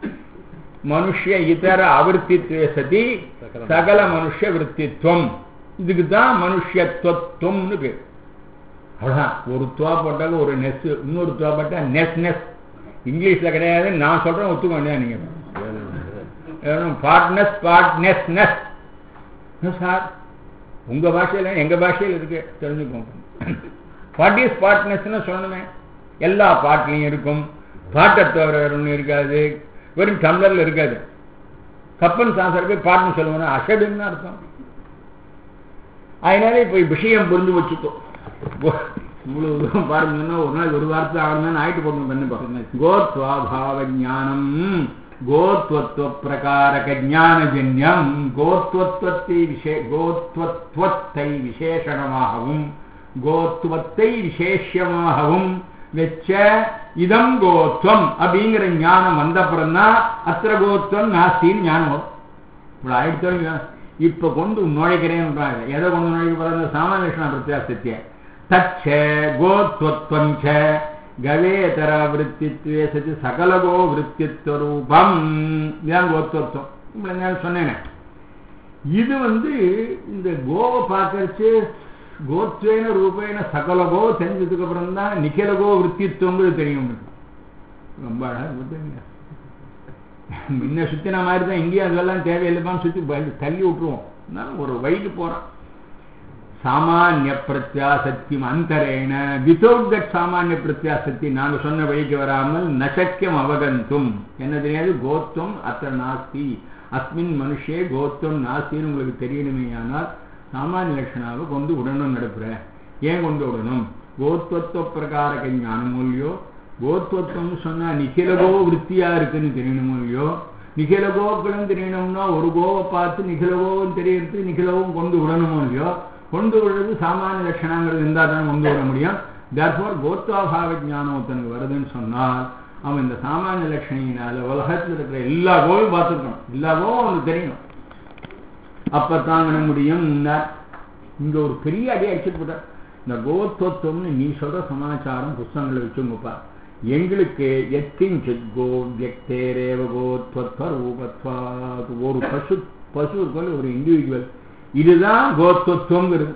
மனுஷ இதர அவர்த்தித்வே சதி சகல மனுஷ விற்த்தித்வம் இதுக்கு தான் மனுஷத்துவம்னு பேர் அவ்வளவுதான் ஒரு துவா போட்டாலும் ஒரு நெஸ் இன்னொரு துவா போட்டா நெஸ் நெஸ் இங்கிலீஷ்ல கிடையாது நான் சொல்றேன் ஒத்துக்க வேண்டியது நீங்க பார்ட்னஸ் பார்ட் நெஸ் நெஸ் சார் உங்க பாஷையில எங்க பாஷையில் இருக்கு தெரிஞ்சுக்கோங்க வாட் இஸ் பார்ட்னஸ்னு சொல்லணுமே எல்லா பாட்டிலையும் இருக்கும் பாட்டை தவிர வேற ஒன்றும் இருக்காது வெறும் டம்ளர்ல இருக்காது கப்பன் சாசருக்கு பாட்டுன்னு சொல்லுவோம்னா அசடுன்னு அர்த்தம் அதனால இப்போ விஷயம் புரிஞ்சு வச்சுக்கோ இவ்வளவு தூரம் பாருங்கன்னா ஒரு நாள் ஒரு வாரத்தை ஆகணும்னு ஆயிட்டு போகணும் பண்ணி பாருங்க கோத்வாபாவ ஞானம் கோத்வத்வ பிரகாரக ஞானஜன்யம் கோத்வத்வத்தை விஷே கோத்வத்வத்தை விசேஷணமாகவும் கோத்துவத்தை விசேஷமாகவும் வச்ச இதம் கோத்வம் அப்படிங்கிற ஞானம் வந்தப்புறம் தான் அத்திர கோத்வம் நாஸ்தின்னு ஞானம் வரும் இப்படி ஆயிடுத்தோம் இப்ப கொண்டு நுழைக்கிறேன்றாங்க எதை கொண்டு நுழைக்க போறாங்க சாமானிய பிரத்யாசத்திய தச்ச கோத்வத்வம் ச கவேதர விற்த்தித்வே சதி சகலகோ விற்த்தித்வ ரூபம் இதுதான் கோத்வத்வம் இப்படி நான் சொன்னேனே இது வந்து இந்த கோவை பார்க்கறச்சு கோத்வேன ரூபேன சகலகோ தெரிஞ்சதுக்கு அப்புறம் தான் நிఖிலகோ விற்த்தித்துவங்கிறது தெரியும் ரொம்ப அழகா கொடுத்துருங்க முன்ன சுத்தின மாதிரி தான் இந்தியா அதெல்லாம் தேவையில்லைப்பான்னு சுத்தி பயந்து தள்ளி விட்டுருவோம் இருந்தாலும் ஒரு வழிக்கு போறோம் சாமானிய பிரத்யாசக்தி அந்தரேன வித்தவுட் தட் சாமானிய பிரத்யாசக்தி நாங்க சொன்ன வழிக்கு வராமல் நசக்கியம் அவகந்தும் என்ன தெரியாது கோத்வம் அத்த நாஸ்தி அஸ்மின் மனுஷே கோத்வம் நாஸ்தின்னு உங்களுக்கு தெரியணுமே ஆனால் சாமானிய லட்சணாவை கொண்டு விடணும் நடப்புற ஏன் கொண்டு விடணும் கோத்வத்துவ பிரகாரக ஞானம் இல்லையோ கோத்வத்துவம்னு சொன்னா நிகிலகோ விற்த்தியா இருக்குன்னு தெரியணுமோ இல்லையோ நிகிலகோக்களும் தெரியணும்னா ஒரு கோவை பார்த்து நிகிலகோவும் தெரியறது நிகிலவும் கொண்டு விடணுமோ இல்லையோ கொண்டு விடுறது சாமானிய லட்சணங்கிறது இருந்தால் தான் கொண்டு விட முடியும் தர்ஃபோர் கோத்வாபாவ ஞானம் ஒருத்தனுக்கு வருதுன்னு சொன்னால் அவன் இந்த சாமானிய லட்சணியினால உலகத்தில் இருக்கிற எல்லா கோவும் பார்த்துருக்கணும் எல்லா கோவும் அவனுக்கு தெரியணும் அப்பத்தான் பண்ண முடியும் இங்க ஒரு பெரிய அடி அடிச்சுட்டு போட்டார் இந்த கோத்வத்துவம்னு நீ சொல்ற சமாச்சாரம் புஸ்தகங்களை வச்சுங்கப்பா எங்களுக்கு எத்திஞ்சித் கோ வியக்தேரேவ கோத்வத்வ ரூபத்வா ஒரு பசு பசு இருக்கல ஒரு இண்டிவிஜுவல் இதுதான் கோத்வத்துவங்கிறது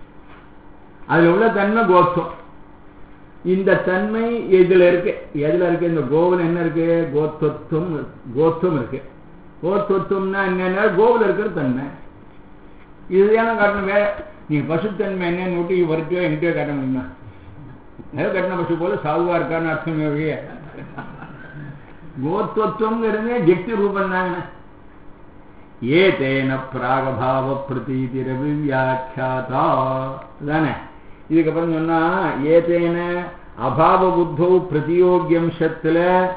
அதுல உள்ள தன்மை கோத்வம் இந்த தன்மை இதுல இருக்கு எதுல இருக்கு இந்த கோவில் என்ன இருக்கு கோத்வத்துவம் கோத்வம் இருக்கு கோத்வத்துவம்னா என்னன்னா கோவில் இருக்கிற தன்மை இதுதான் காட்டணும் வேற நீங்க பசுத்தன்மை என்னன்னு விட்டு வரைக்கும் என்கிட்ட காட்ட முடியுமா ஏதோ கட்டின பசு போல சாவுவா இருக்கான்னு அர்த்தம் வழிய கோத்வத்துவங்கிறது ஜெக்தி ரூபம் தாங்க ஏதேன பிராகபாவ பிரதீதிரவி வியாக்கியாதா தானே இதுக்கப்புறம் சொன்னா ஏதேன அபாவ புத்தோ பிரதியோகியம்சத்துல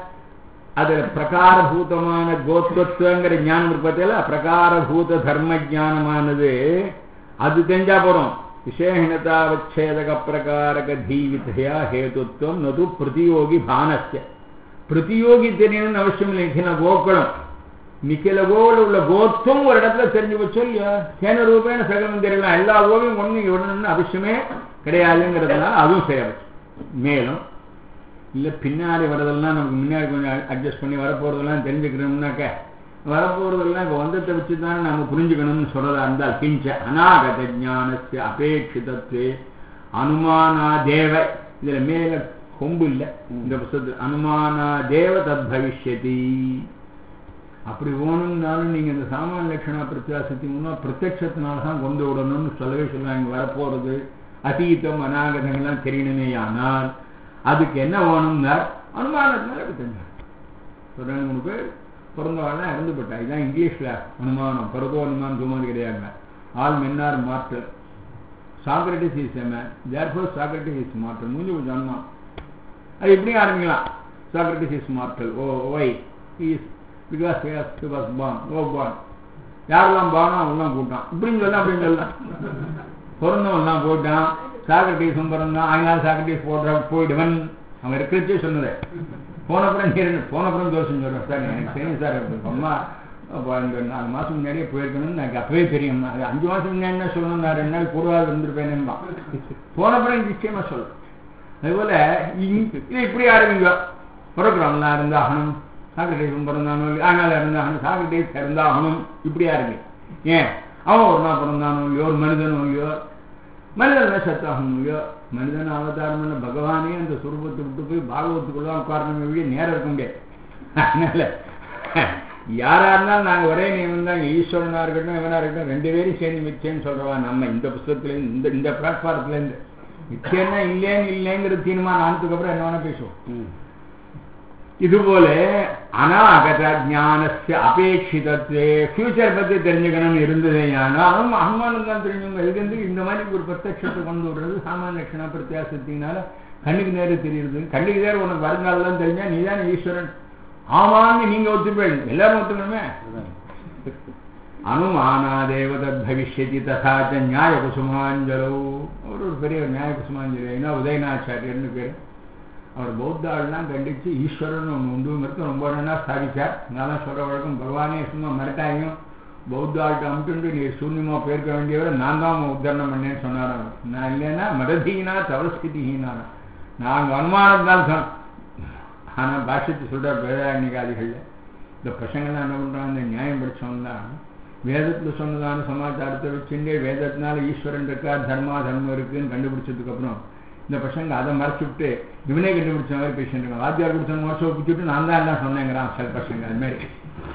அதுல பிரகாரபூதமான கோத்வத்துவங்கிற ஞானம் இருக்கு பார்த்தீங்களா பிரகாரபூத தர்ம ஜானமானது அது தெரிஞ்சா போறோம் விசேஷணதாவச்சேதக பிரகாரக தீவிதையா ஹேதுத்வம் நது பிரதியோகி பானஸ்ய பிரதியோகி தெரியணும்னு அவசியம் இல்லை நிக்கில கோக்களும் நிக்கில கோவில் உள்ள கோத்துவம் ஒரு இடத்துல தெரிஞ்சு வச்சோ இல்லையா சேன ரூபேன சகலம் தெரியலாம் எல்லா கோவையும் ஒண்ணு விடணும்னு அவசியமே கிடையாதுங்கிறதுனால அதுவும் செய்ய மேலும் இல்லை பின்னாடி வரதெல்லாம் நமக்கு முன்னாடி கொஞ்சம் அட்ஜஸ்ட் பண்ணி வரப்போறதெல்லாம் தெரிஞ்சுக்கணும்னாக்க வரப்போறதெல்லாம் இப்போ வந்தத்தை வச்சு தானே நம்ம புரிஞ்சுக்கணும்னு சொல்றதா இருந்தால் கிஞ்ச அநாகத ஜானஸ்ய அபேட்சிதத்வே அனுமானா தேவ இதுல மேல கொம்பு இல்லை இந்த புத்தகத்தில் அனுமானா தேவ தத் பவிஷ்யதி அப்படி வேணும்னாலும் நீங்க இந்த சாமான் லட்சணா பிரத்யாசத்தி மூலம் பிரத்யட்சத்தினால தான் கொண்டு விடணும்னு சொல்லவே சொல்லுவாங்க வரப்போறது அதீதம் அநாகதங்கள்லாம் தெரியணுமே ஆனால் அதுக்கு என்ன வேணும்னா அனுமானத்தினால தெரிஞ்சாங்க ஒரு ரெண்டு மூணு பேர் பிறந்தவாள்லாம் இறந்து போட்டா இதுதான் இங்கிலீஷ்ல அனுமானம் பருவ அனுமானம் சும்மாது கிடையாது all men are mortal Socrates is a man therefore Socrates is mortal மூஞ்சி கொஞ்சம் அனுமானம் அது எப்படி ஆரம்பிக்கலாம் Socrates is mortal oh why is because he was born oh born யாரெல்லாம் பானோ அவெல்லாம் கூட்டான் இப்படின்னு சொல்லலாம் அப்படின்னு சொல்லலாம் பிறந்தவன்லாம் போட்டான் சாக்ரட்டிஸும் பிறந்தான் அதனால சாக்ரட்டிஸ் போடுற போயிடுவன் அவன் இருக்கிறச்சே சொன்னது போனப்புறம் நேரம் போனப்புறம் தோஷம் சொல்கிறேன் சார் எனக்கு தெரியும் சார் அம்மா இந்த நாலு மாதம் முன்னாடியே போயிருக்கணும்னு எனக்கு அப்பவே தெரியும் அது அஞ்சு மாதம் முன்னாடி என்ன சொல்லணும் நான் ரெண்டு நாள் கூடுதல் இருந்திருப்பேன்னு போனப்புறம் நிச்சயமாக சொல்லுவேன் அதுபோல் இது இப்படி ஆரம்பிங்க பிறக்கிறவங்களாம் இருந்தாகணும் சாக்ரட்டிஸும் பிறந்தானோ அதனால இருந்தாகணும் சாக்ரட்டிஸ் இருந்தாகணும் இப்படி ஆரம்பி ஏன் அவன் ஒரு நாள் பிறந்தானோ இல்லையோ ஒரு மனிதனும் இல்லையோ மனிதன் சத்தாகணும் இல்லையோ மனிதன் அவதாரம் பண்ண பகவானே அந்த சுரூபத்தை விட்டு போய் பாகவத்துக்குள்ள உட்காரணும் வெளியே நேரம் இருக்க முடியாது அதனால யாரா இருந்தாலும் நாங்க ஒரே நியமம் தான் ஈஸ்வரனா இருக்கட்டும் இவனா இருக்கட்டும் ரெண்டு பேரும் சேர்ந்து மிச்சேன்னு சொல்றவா நம்ம இந்த புஸ்தகத்துல இருந்து, இந்த இந்த பிளாட்ஃபாரத்துல இருந்து மிச்சம்னா இல்லேன்னு இல்லைங்கிற தீர்மானம் ஆனதுக்கு அப்புறம் என்ன வேணா பேசுவோம் இதுபோல அநாகத ஞானஸ்ய அபேட்சிதத்வே ஃபியூச்சர் பத்தி தெரிஞ்சுக்கணும்னு இருந்ததே ஆனாலும் அனுமானம் தான் தெரிஞ்சவங்க இதுக்கு வந்து இந்த மாதிரி ஒரு பிரத்யட்சத்தை கொண்டு விடுறது சாமானிய லட்சணா பிரத்யாசத்தினால கண்ணுக்கு நேரம் தெரியுது கண்ணுக்கு நேரம் உனக்கு வருங்காலம் தான் தெரிஞ்சா நீ தானே ஈஸ்வரன் ஆமான்னு நீங்க ஒத்துப்பேன் எல்லாரும் ஒத்துக்கணுமே அனுமானாதேவ தத் பவிஷ்யதி ததாச்ச நியாய குசுமாஞ்சலோ அவர் ஒரு பெரிய நியாய குசுமாஞ்சலினா உதயநாச்சாரியர்னு பேர் அவர் பௌத்த ஆள்லாம் கண்டிச்சு ஈஸ்வரன் ஒன்று உண்டுங்கிறது ரொம்ப நல்லா ஸ்தாபிச்சார் நான் சொல்ற வழக்கம் பகவானே சும்மா மிரட்டாயும் பௌத்த ஆள்கிட்ட அமுட்டு நீ சூன்யமா போயிருக்க வேண்டியவர் நான் தான் உங்க உத்தரணம் பண்ணேன்னு சொன்னாராம் நான் இல்லைன்னா மரதீனா தவஸ்திதிஹீனா நாங்க அனுமானம் தான் சொன்னோம் ஆனா பாஷ்யத்தை சொல்ற வேதாரண்யகாதிகள்ல இந்த பசங்கள்லாம் என்ன பண்றாங்க இந்த நியாயம் படிச்சவங்க வேதத்துல சொன்னதான சமாச்சாரத்தை வச்சுட்டு வேதத்தினால ஈஸ்வரன் இருக்கார் தர்மா தர்மம் இருக்குன்னு கண்டுபிடிச்சதுக்கு அப்புறம் இந்த பசங்க அதை மறைச்சு விட்டு இவனே கண்டுபிடிச்ச மாதிரி பேசிட்டு இருக்கான் வாத்தியார் கொடுத்த மோசம் ஒப்பிச்சுட்டு நான் தான் எல்லாம் சொன்னேங்கிறான் சில பசங்க அது மாதிரி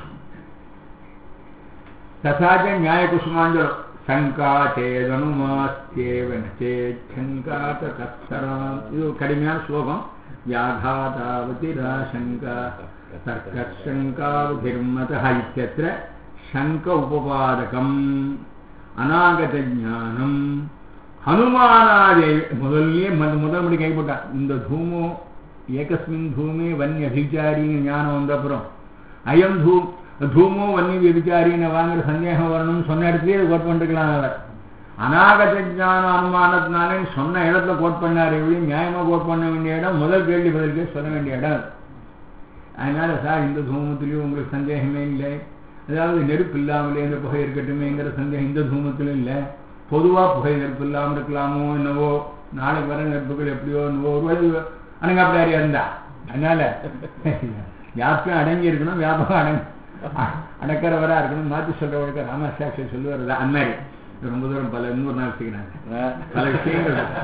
ததாச்ச நியாய குசுமாஞ்சலம் சங்கா சேதனுமாஸ்தேவ சேங்கா தத்தராம் இது ஒரு கடுமையான ஸ்லோகம் வியாகாதாவதி ராசங்கா தர்க்கசங்காவதிர்மத இத்தியத்திர சங்க உபபாதகம் அநாகத ஞானம் ஹனுமானாதே முதல்லயே மொத- முதல் மணி கைப்பட்டான் இந்த தூமோ ஏகஸ்மின் தூமே வன்ய அபிச்சாரின்னு ஞானம் வந்த அப்புறம் அயம் தூ தூமோ வன்ய விபிச்சாரின்னு வாங்குற சந்தேகம் வரணும்னு சொன்ன இடத்துலயே கோட் பண்ணிருக்கலாம் அவர் அநாகத ஞான அனுமானத்தினாலே சொன்ன இடத்துல கோட் பண்ணார் எப்படி நியாயமா கோட் பண்ண வேண்டிய இடம் முதல் கேள்வி பதிலுக்கு சொல்ல வேண்டிய இடம் அது. அதனால சார் இந்த தூமத்திலையும் உங்களுக்கு சந்தேகமே இல்லை அதாவது நெருப்பு இல்லாமலே இந்த புகை இருக்கட்டுமேங்கிற சந்தேகம் இந்த தூமத்திலும் இல்லை பொதுவா புகை நெருப்பு இல்லாமல் இருக்கலாமோ என்னவோ நாளைக்கு வர நெருப்புகள் எப்படியோ என்னவோ ஒரு வழி அடங்காப்பிடாரியா இருந்தா அதனால வியாபியம் அடங்கி இருக்கணும் வியாபகம் அடங்க அ- அடக்கிறவரா இருக்கணும் மாத்தி சொல்றவருக்கு ராமசாட்சி சொல்லுவார் அந்த மாதிரி ரொம்ப தூரம் பல இன்னொரு நாள் செய்கிறாங்க பல விஷயங்கள் இருக்கு.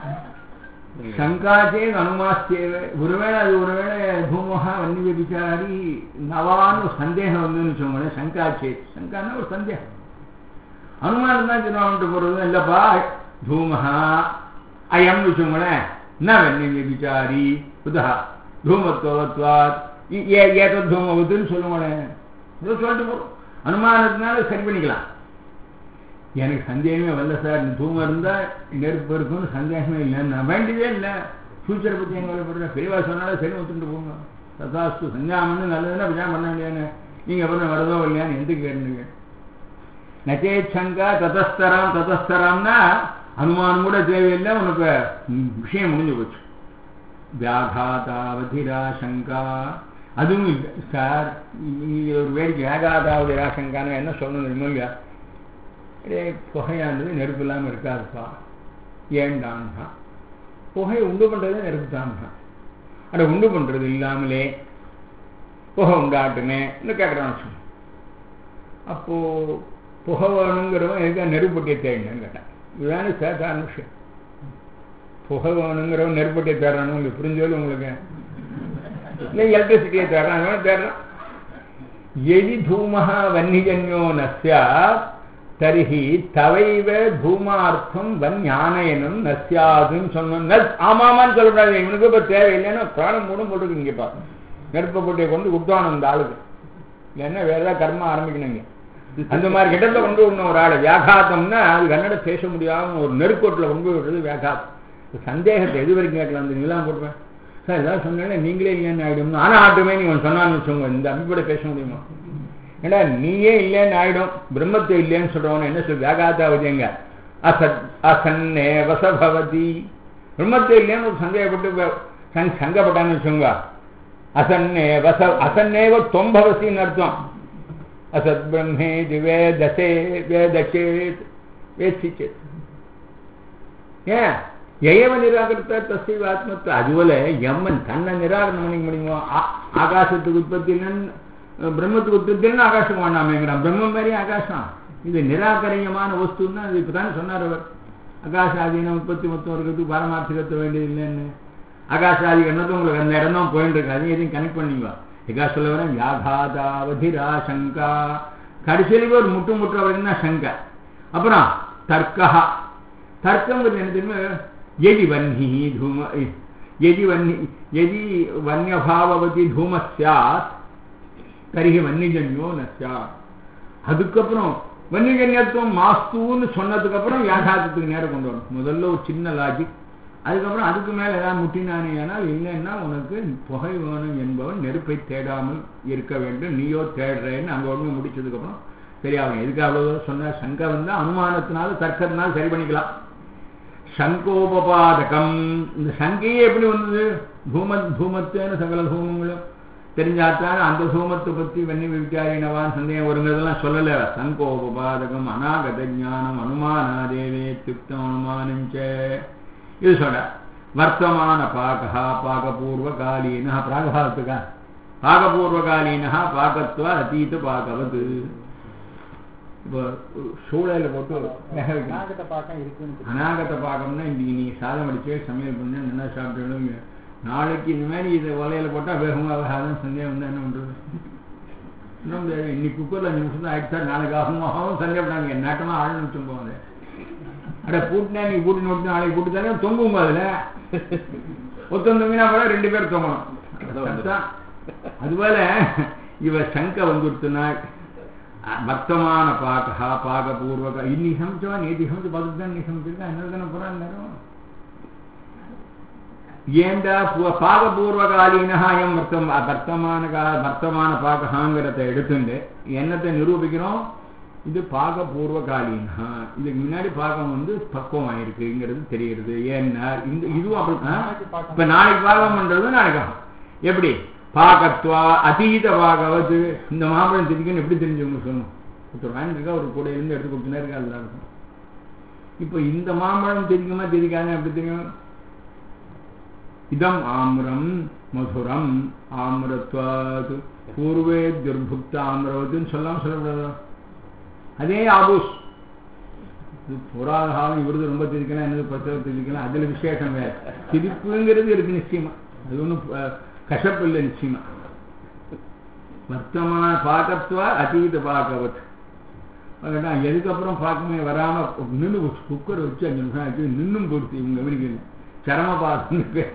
சங்காச்சேத் அனுமாஸ்தேவ ஒருவேளை அது ஒருவேளை பூமோகா வன்னிய விசாரி நவான்னு ஒரு சந்தேகம் வந்துன்னு வச்சுக்கோங்களேன் சங்காச்சேத் சங்கான்னா ஒரு சந்தேகம் அனுமானம் தான் சின்னவன்ட்டு போறது இல்லப்பா தூமஹா அயம் வச்சுக்கோங்களேன் ந வன்னிய விசாரி புதா தூமத்துவத்வாத் ஏதோ தூமவத்துன்னு சொல்லுங்களேன் ஏதோ சொல்லிட்டு போறோம் அனுமானத்தினால சரி பண்ணிக்கலாம் எனக்கு சந்தேகமே வரல சார் இந்த தூக்கம் இருந்தா நெருப்பு இருக்கும்னு சந்தேகமே இல்லை நான் வேண்டியதே இல்லை ஃபியூச்சரை பற்றி எங்க கவலைப்படுறேன் பெரியவா சொன்னாலும் சரி ஒத்துட்டு போங்க ததாஸ்து சஞ்சாமன்னு நல்லதுன்னா விஜயம் பண்ண வேண்டியானே நீங்க அப்புறம் வரதோ இல்லையான்னு எந்த கேட்டுங்க நச்சேச்சங்கா ததஸ்தரம் ததஸ்தரம்னா அனுமானம் கூட தேவையில்லை உனக்கு ம், விஷயம் முடிஞ்சு போச்சு வியாகாதாவதிரா சங்கா அதுவும் இல்லை சார் நீங்க ஒரு வேடிக்கை வியாகாதாவதிரா சங்கான்னு என்ன சொல்லணும் இன்னும் இல்லையா இதே புகையானது நெருப்பு இல்லாமல் இருக்காதுப்பா ஏன்டான்னா புகையை உண்டு பண்ணுறது நெருப்பு தான்தான் அதை உண்டு பண்ணுறது இல்லாமலே புகை உண்டாட்டுமே இன்னும் கேட்குறான்னு வச்சுக்கோங்க அப்போது புகை வேணுங்கிறவன் எதுக்காக நெருப்பட்டியை தேடினேன்னு கேட்டேன் இதுதானே சேதான விஷயம் புகை வேணுங்கிறவன் நெருப்பட்டியை தேடுறானு உங்களுக்கு புரிஞ்சது உங்களுக்கு இல்லை எலக்ட்ரிசிட்டியை தேடுறான் எவனை தேடுறான் எதி தூமः வன்னிஜன்யோ ந ஸ்யாத் தரிஹி தவைவ தூமார்த்தம் வன்யானயனம் ந ஸ்யாதுன்னு சொன்னோம் ஆமாமான்னு சொல்லக்கூடாது இவனுக்கு இப்போ தேவையில்லைன்னா பிராணம் மூடும் போட்டுக்கு இங்கே பாரு நெருப்பை போட்டியை கொண்டு விட்டான் அந்த ஆளுக்கு இல்லைன்னா வேற ஏதாவது கர்மா ஆரம்பிக்கணுங்க அந்த மாதிரி கிட்டத்தில் கொண்டு விடணும் ஒரு ஆளை வியாகாத்தம்னா அது கன்னட பேச முடியாம ஒரு நெருக்கோட்டில் கொண்டு விடுறது வியாகாத்தம் இப்ப சந்தேகத்தை எது வரைக்கும் கேட்கலாம் அந்த நீலாம் போட்டுவேன் சார் ஏதாவது சொன்னேன் நீங்களே இல்லைன்னு ஆகிடும் ஆனால் ஆட்டுமே நீ ஒன்று சொன்னான்னு வச்சுக்கோங்க இந்த அமைப்போட பேச முடியுமா ஏன்னா நீயே இல்லைன்னு ஆயிடும் பிரம்மத்தை இல்லைன்னு சொல்றவன என்ன சொல் வியாகாத்தாவதியங்க அசத் அசன்னே வசபவதி பிரம்மத்தை இல்லைன்னு ஒரு சந்தேகப்பட்டு வ- சங் சங்கப்பட்டான்னு வச்சுக்கோங்க அசன்னே வச அசன்னேவ தொம்பவசின்னு அர்த்தம் அசத் பிரம்மே திவே தசே வேதச்சேத் வேட்சிச்சேத் ஏன் எயவ நிராகரித்த தசைவ ஆத்மத்து அதுபோல எம்மன் தன்னை நிராகரணம் பண்ணிக்க முடியுமோ ஆ- ஆகாசத்துக்கு உற்பத்தி இல்லைன்னு பிரம்மத்துக்கு உற்பத்தி இல்லைன்னு ஆகாசம் வேண்டாமேங்கிறான் பிரம்மம் மாதிரி ஆகாசம் இது நிராகரியமான வஸ்துன்னா அது இப்பதானே சொன்னார் அவர் ஆகாசாதீன உற்பத்தி மொத்தம் இருக்கிறதுக்கு பாரமார்த்திகத்த வேண்டியது இல்லைன்னு ஆகாசாதி என்னதும் உங்களுக்கு அந்த இடம் தான் போயிட்டு இருக்கு அதையும் எதையும் கனெக்ட் பண்ணிங்க எதுக்காக சொல்ல வரேன் வியாகாதாவதிரா சங்கா கடைசியில் ஒரு முட்டு முட்டு அப்படின்னா சங்கை அப்புறம் தர்க்கா தர்க்கங்கிறது என்ன தெரியுமா எதி வன்னி தூம எதி வன்னி எதி வன்யபாவதி தூம சாத் தரிகி வன்னிஜன்யோ ந சாத் அதுக்கப்புறம் வன்னிஜன்யத்துவம் மாஸ்துன்னு சொன்னதுக்கு அப்புறம் வியாகாரத்துக்கு நேரம் கொண்டு வரணும் முதல்ல ஒரு சின்ன லாஜிக் அதுக்கப்புறம் அதுக்கு மேல ஏதாவது முட்டினானே ஆனால் இல்லைன்னா உனக்கு புகை வேணும் என்பவன் நெருப்பை தேடாமல் இருக்க வேண்டும் நீயோ தேடுறேன்னு அங்க ஒண்ணு முடிச்சதுக்கப்புறம் சரி அவன் எதுக்கு அவ்வளவு சொன்ன சங்க வந்து அனுமானத்தினால தர்க்கத்தினால சரி பண்ணிக்கலாம் சங்கோபபாதகம் இந்த சங்கையே எப்படி வந்தது தூம தூமத்தேன்னு சகல தூமங்களும் தெரிஞ்சாத்தான் அந்த தூமத்தை பத்தி வெண்ணி விசாரினவான் சந்தேகம் வருங்கிறதெல்லாம் சொல்லல சங்கோபபாதகம் அநாகத ஞானம் அனுமானாதேவே துப்தம் அனுமானஞ்ச இது சொல்ற வர்த்தமான பாகா பாகபூர்வகாலீன பிராகபாரத்துக்கா பாகபூர்வகாலீன பாகத்துவ அதீத பாகவது இப்போ சூழல போட்டு வேக வைக்கணும்
அநாகத பாக்கம் இருக்குன்னு தெரியும்.
அநாகத பாகம்னா இன்னைக்கு நீங்க சாதம் அடிச்சு சமையல் பண்ண நல்லா சாப்பிட்டு நாளைக்கு இந்த மாதிரி இதை வலையில போட்டா வேகமா வேகாதான் சந்தேகம் வந்தா என்ன பண்றது இன்னும் இந்த இன்னைக்கு குக்கர்ல அஞ்சு நிமிஷம் தான் ஆயிடுச்சா நாளைக்கு ஆகும் ஆகும் சந்தேகப்படாங்க நாட்டமா ஆள் நிமிஷம் போவாங்க அட பூட்டினா நீ பூட்டி விட்டு நாளைக்கு பூட்டி தானே தொங்குங்க அதுல ஒருத்தன் தொங்கினா கூட ரெண்டு பேர் தொங்கணும் அதுதான். அதுபோல இவ சங்க வந்துடுத்துனா வர்த்தமான பாகா பாகபூர்வக இன்னைக்கு சமைச்சவா நேற்று சமைச்சு பார்த்துட்டு தான் நீ சமைச்சிருக்கா என்ன தானே போறான் நேரம் ஏண்டா பு- பாகபூர்வகாலீனஹாயம் வர்த்தம் வர்த்தமான கா வர்த்தமான பாகங்கிறத எடுத்துண்டு என்னத்தை நிரூபிக்கிறோம் இது பாகபூர்வகாலீனா இதுக்கு முன்னாடி பாகம் வந்து பக்குவம் ஆயிருக்குங்கிறது தெரியுது ஏன்னா இந்த இதுவும் அப்படி ஆ? இப்ப நாளைக்கு பாகம் பண்றது நாளைக்கு ஆகும் எப்படி பாகத்வா அதீத பாகவது இந்த மாம்பழம் தெரிஞ்சுக்கணும் எப்படி தெரிஞ்சவங்க சொல்லணும் ஒருத்தர் வாங்கிருக்கா ஒரு கூடையிலேருந்து எடுத்து கொடுத்துனே இருக்கா அதுதான் இருக்கும் இப்போ இந்த மாம்பழம் தெரியுமா தெரியாதுன்னு எப்படி தெரியும் இதம் ஆம்ரம் மதுரம் ஆம்ரத்வாது பூர்வே துர்புக்த ஆம்ரவத்துன்னு சொல்லாம சொல்லக்கூடாது அதே ஆபூஸ் இது புராத காலம் இவரது ரொம்ப தெரிவிக்கலாம் என்னது பிரச்சனை தெரிவிக்கலாம் அதுல விசேஷம் வேற சிரிப்புங்கிறது இருக்கு நிச்சயமா அது ஒன்றும் கசப்பு இல்லை நிச்சயமா வர்த்தமான பாகத்துவ அதீத பாகவத் அதுக்கா எதுக்கப்புறம் பார்க்கமே வராம நின்று குக்கர் வச்சு அஞ்சு நிமிஷம் ஆச்சு நின்னும் கொடுத்து இவங்க கவனிக்கல சரம பாகம் பேர்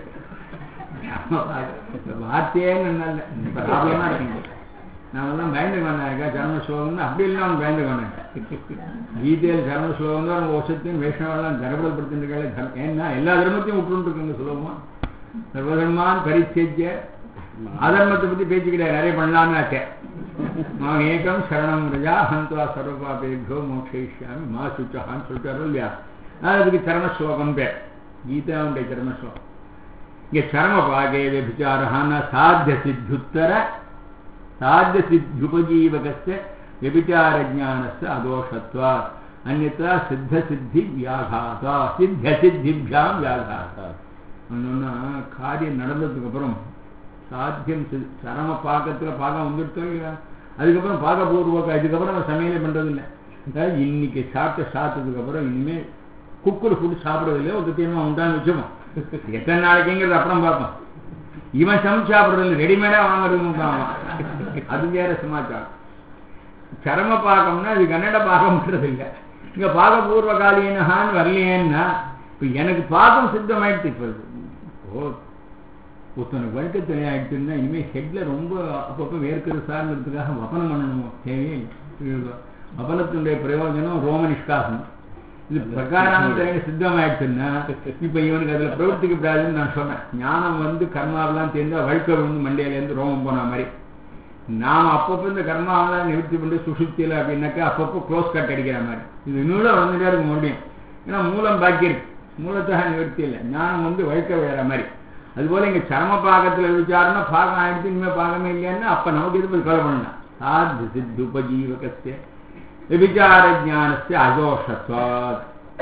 வார்த்தையே நல்ல ப்ராப்ளமா இருக்கீங்க நாமெல்லாம் பயந்து கொண்டாங்க சரம ஸ்லோகம்னு அப்படி இல்லை அவன் பயந்து கொண்டாங்க கீதையில் சரம ஸ்லோகம் தான் வருஷத்தையும் வைஷ்ணவெல்லாம் தர்மப்படுத்திருக்காங்க ஏன்னா எல்லா தர்மத்தையும் விட்டுட்டு இருக்காங்க சுலபமா சர்வதர்மான் பரிச்சேஜ்ய அதர்மத்தை பத்தி பேச்சு கிடையாது நிறைய பண்ணலாம்னு ஆச்சேன் நான் ஏகம் சரணம் ரஜா ஹந்த்வா சர்வபாபேபியோ மோக்ஷயிஷ்யாமி மா சுச்சஹான்னு சொல்லிட்டாரோ இல்லையா அதுக்கு சரண ஸ்லோகம் பேர் கீதாவுடைய சரண ஸ்லோகம் இங்க சரம பாகே விபிச்சாரஹான சாத்திய சித்துத்தர சாத்திய சித்யுபஜீவகஸ்ய விபிச்சார ஜானஸ்ய அதோஷத்வா அந்நா சித்த சித்தி வியாகாதா சித்த சித்திபியாம் வியாகாதா ஒன்னா காரியம் நடந்ததுக்கு அப்புறம் சாத்தியம் சி- சரம பாக்கத்துல பாகம் வந்துட்டோம் இல்லையா அதுக்கப்புறம் பாகபூர்வக இதுக்கப்புறம் நம்ம சமையலே பண்றது இல்லை அதாவது இன்னைக்கு சாப்பிட்ட சாப்பிட்டதுக்கு அப்புறம் இனிமே குக்கர் ஃபுட் சாப்பிடுறது இல்லையா ஒரு தீர்மா உண்டான்னு வச்சுப்போம் எத்தனை நாளைக்குங்கிறது அப்புறம் பார்ப்போம் இவன் சமைச்சு சாப்பிடுறது இல்லை ரெடிமேடா வாங்குறது அவன் அது வேற சமாச்சாரம் சரம பாகம்னா அது கன்னட பாகம் பண்றது இல்லை இங்க பாகபூர்வ காலீனஹான்னு வரலையேன்னா இப்ப எனக்கு பாகம் சித்தமாயிடுச்சு இப்ப இது. ஓ ஒருத்தனுக்கு வழக்க தெரியாயிடுச்சுன்னா இனிமே ஹெட்ல ரொம்ப அப்பப்போ வேர்க்கிறது சார்ங்கிறதுக்காக வபனம் பண்ணணுமோ தேவையே இல்லை. வபனத்தினுடைய பிரயோஜனம் ரோம நிஷ்காசனம் இது பிரகாராந்தரங்க சித்தமாயிடுச்சுன்னா இப்ப இவனுக்கு அதுல பிரவர்த்திக்கப்படாதுன்னு நான் சொன்னேன் ஞானம் வந்து கர்மாவெல்லாம் தெரிஞ்சா வழுக்க விழுந்து மண்டையில இருந்து ரோமம் போன மாதிரி நாம் அப்பப்போ இந்த கர்மாவெல்லாம் நிவர்த்தி பண்ணி சுசுத்தியில் அப்படின்னாக்கா அப்பப்போ க்ளோஸ் கட் அடிக்கிற மாதிரி இது நூலை வந்துட்டே இருக்க முடியும் ஏன்னா மூலம் பாக்கி இருக்கு மூலத்தாக நிவர்த்தி இல்லை ஞானம் வந்து வழுக்க விழுற மாதிரி அதுபோல இங்க சரம பாகத்துல விசாரணை பாகம் ஆயிடுச்சு இனிமே பாகமே இல்லையான்னா அப்ப நமக்கு இது போய் கொலை பண்ணலாம் சாத்து சித்துபஜீவகஸ்ய விபிச்சார ஜானஸ்ய அஜோஷத்வாத்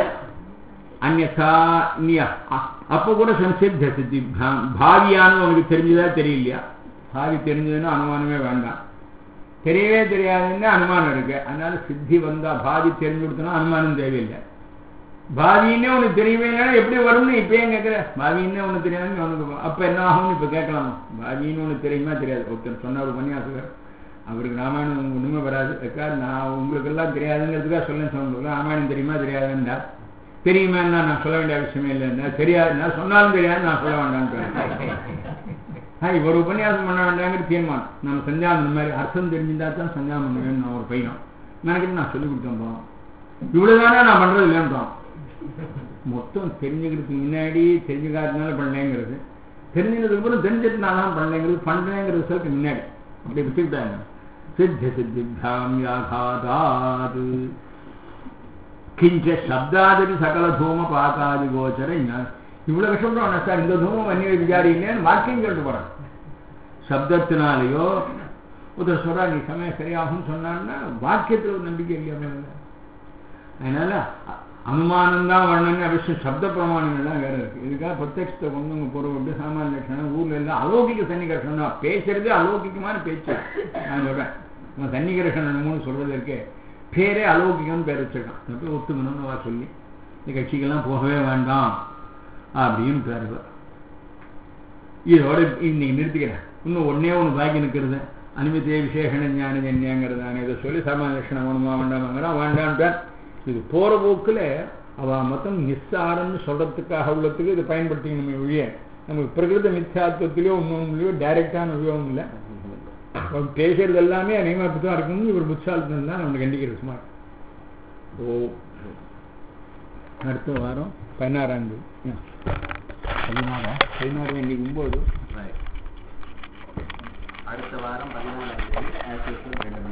அந்நா நீ அ- அப்ப கூட சம்சித்த சித்தி பா- பாவியானது உனக்கு தெரிஞ்சதா தெரியலையா பாவி தெரிஞ்சதுன்னா அனுமானமே வேண்டாம் தெரியவே தெரியாதுன்னா அனுமானம் இருக்கு அதனால சித்தி வந்தா பாதி தெரிஞ்சு கொடுத்தனா அனுமானம் தேவையில்லை பாவின்னே உனக்கு தெரியுமே இல்லைன்னா எப்படி வரும்னு இப்பயே கேட்குற பாவின்னே உனக்கு தெரியாதுன்னு அவனுக்கு அப்ப என்ன ஆகும்னு இப்ப கேட்கலாமா பாவின்னு உனக்கு தெரியுமா தெரியாது ஒருத்தர் சொன்னார் உபன்யாசகர் அவருக்கு ராமாயணம் ஒண்ணுமே வராது அக்கா நான் உங்களுக்கு எல்லாம் தெரியாதுங்கிறதுக்காக சொல்ல சொன்னது ராமாயணம் தெரியுமா தெரியாதுன்னா தெரியுமா நான் சொல்ல வேண்டிய அவசியமே இல்லைன்னா தெரியாது நான் சொன்னாலும் தெரியாது நான் சொல்ல வேண்டாம்னு ஆ இவர் உபன்யாசம் பண்ண வேண்டாங்கிற தீர்மானம் நம்ம சஞ்சானம் இந்த மாதிரி அர்த்தம் தெரிஞ்சிருந்தா தான் சஞ்சானம் பண்ண வேணும் நான் ஒரு பையன் எனக்கு நான் சொல்லி கொடுத்தேன் போம் இவ்வளவுதானே நான் பண்றது இல்லைன்றான் மொத்தம் தெரிஞ்சுக்கிறதுக்கு முன்னாடி தெரிஞ்சுக்காதனால பண்ணலேங்கிறது தெரிஞ்சதுக்கு அப்புறம் தெரிஞ்சதுனால தான் பண்ணலேங்கிறது பண்றேங்கிற ரிசல்ட் முன்னாடி அப்படி வச்சுக்கிட்டாங்க சித்த சித்திபியாம் யாகாதாது கிஞ்ச சப்தாதிரி சகல தூம பாக்காதி கோச்சர இவ்வளவு கஷ்டப்படுறான் சார் இந்த தூமம் வன்னிய விசாரி இல்லைன்னு வாக்கியம் கேட்டு போறான் சப்தத்தினாலேயோ ஒருத்தர் சொல்றா நீ சமயம் சரியாகும்னு சொன்னான்னா வாக்கியத்துல ஒரு நம்பிக்கை இல்லையா மேல அதனால அனுமானம் தான் வர்ணன்னு அவசியம் சப்த பிரமாணங்கள்லாம் வேற இருக்கு இதுக்காக பிரத்யட்சத்தை கொண்டு உங்க பொருள் விட்டு சாமானிய லட்சணம் ஊர்ல எல்லாம் அலௌகிக சன்னிகர்ஷனம் தான் பேசுறது அலௌகிகமான பேச்சு நான் சொல்றேன் நம்ம சன்னிகர்ஷனம் மூணு சொல்றது இருக்கே பேரே அலௌகிகம்னு பேர் வச்சிருக்கான் அதை போய் ஒத்துக்கணும்னு வா சொல்லி இந்த கட்சிக்கெல்லாம் போகவே வேண்டாம் அப்படின்னு பேர் இதோட இன்னைக்கு நிறுத்திக்கிறேன் இன்னும் ஒன்னே ஒன்று பாக்கி நிற்கிறது அனுமதியே விசேஷண ஞான ஜன்யாங்கிறதான இதை சொல்லி சமாலட்சணம் வேணுமா வேண்டாமாங்கிறான் வேண்டான்ட்டார் இது போற போக்குல அவ மொத்தம் நிஸ்ஸாரம்னு சொல்றதுக்காக உள்ளதுக்கு இதை பயன்படுத்திக்கணுமே ஒழிய நமக்கு பிரகிருத மித்யாத்வத்திலேயோ ஒன்றுலையோ டைரக்டான உபயோகம் இல்லை அவன் பேசுறது எல்லாமே அநேகமாக தான் இருக்கணும் இவர் புத்தாலத்தம் தான் நம்ம கண்டிக்கிறது சுமார் ஓ அடுத்த வாரம் பதினாறாம் தேதி பதினாறா பதினாறு இன்னைக்கு ஒன்பது
அடுத்த வாரம் பதினாலாம் தேதி as usual ரெண்டு மணிக்கு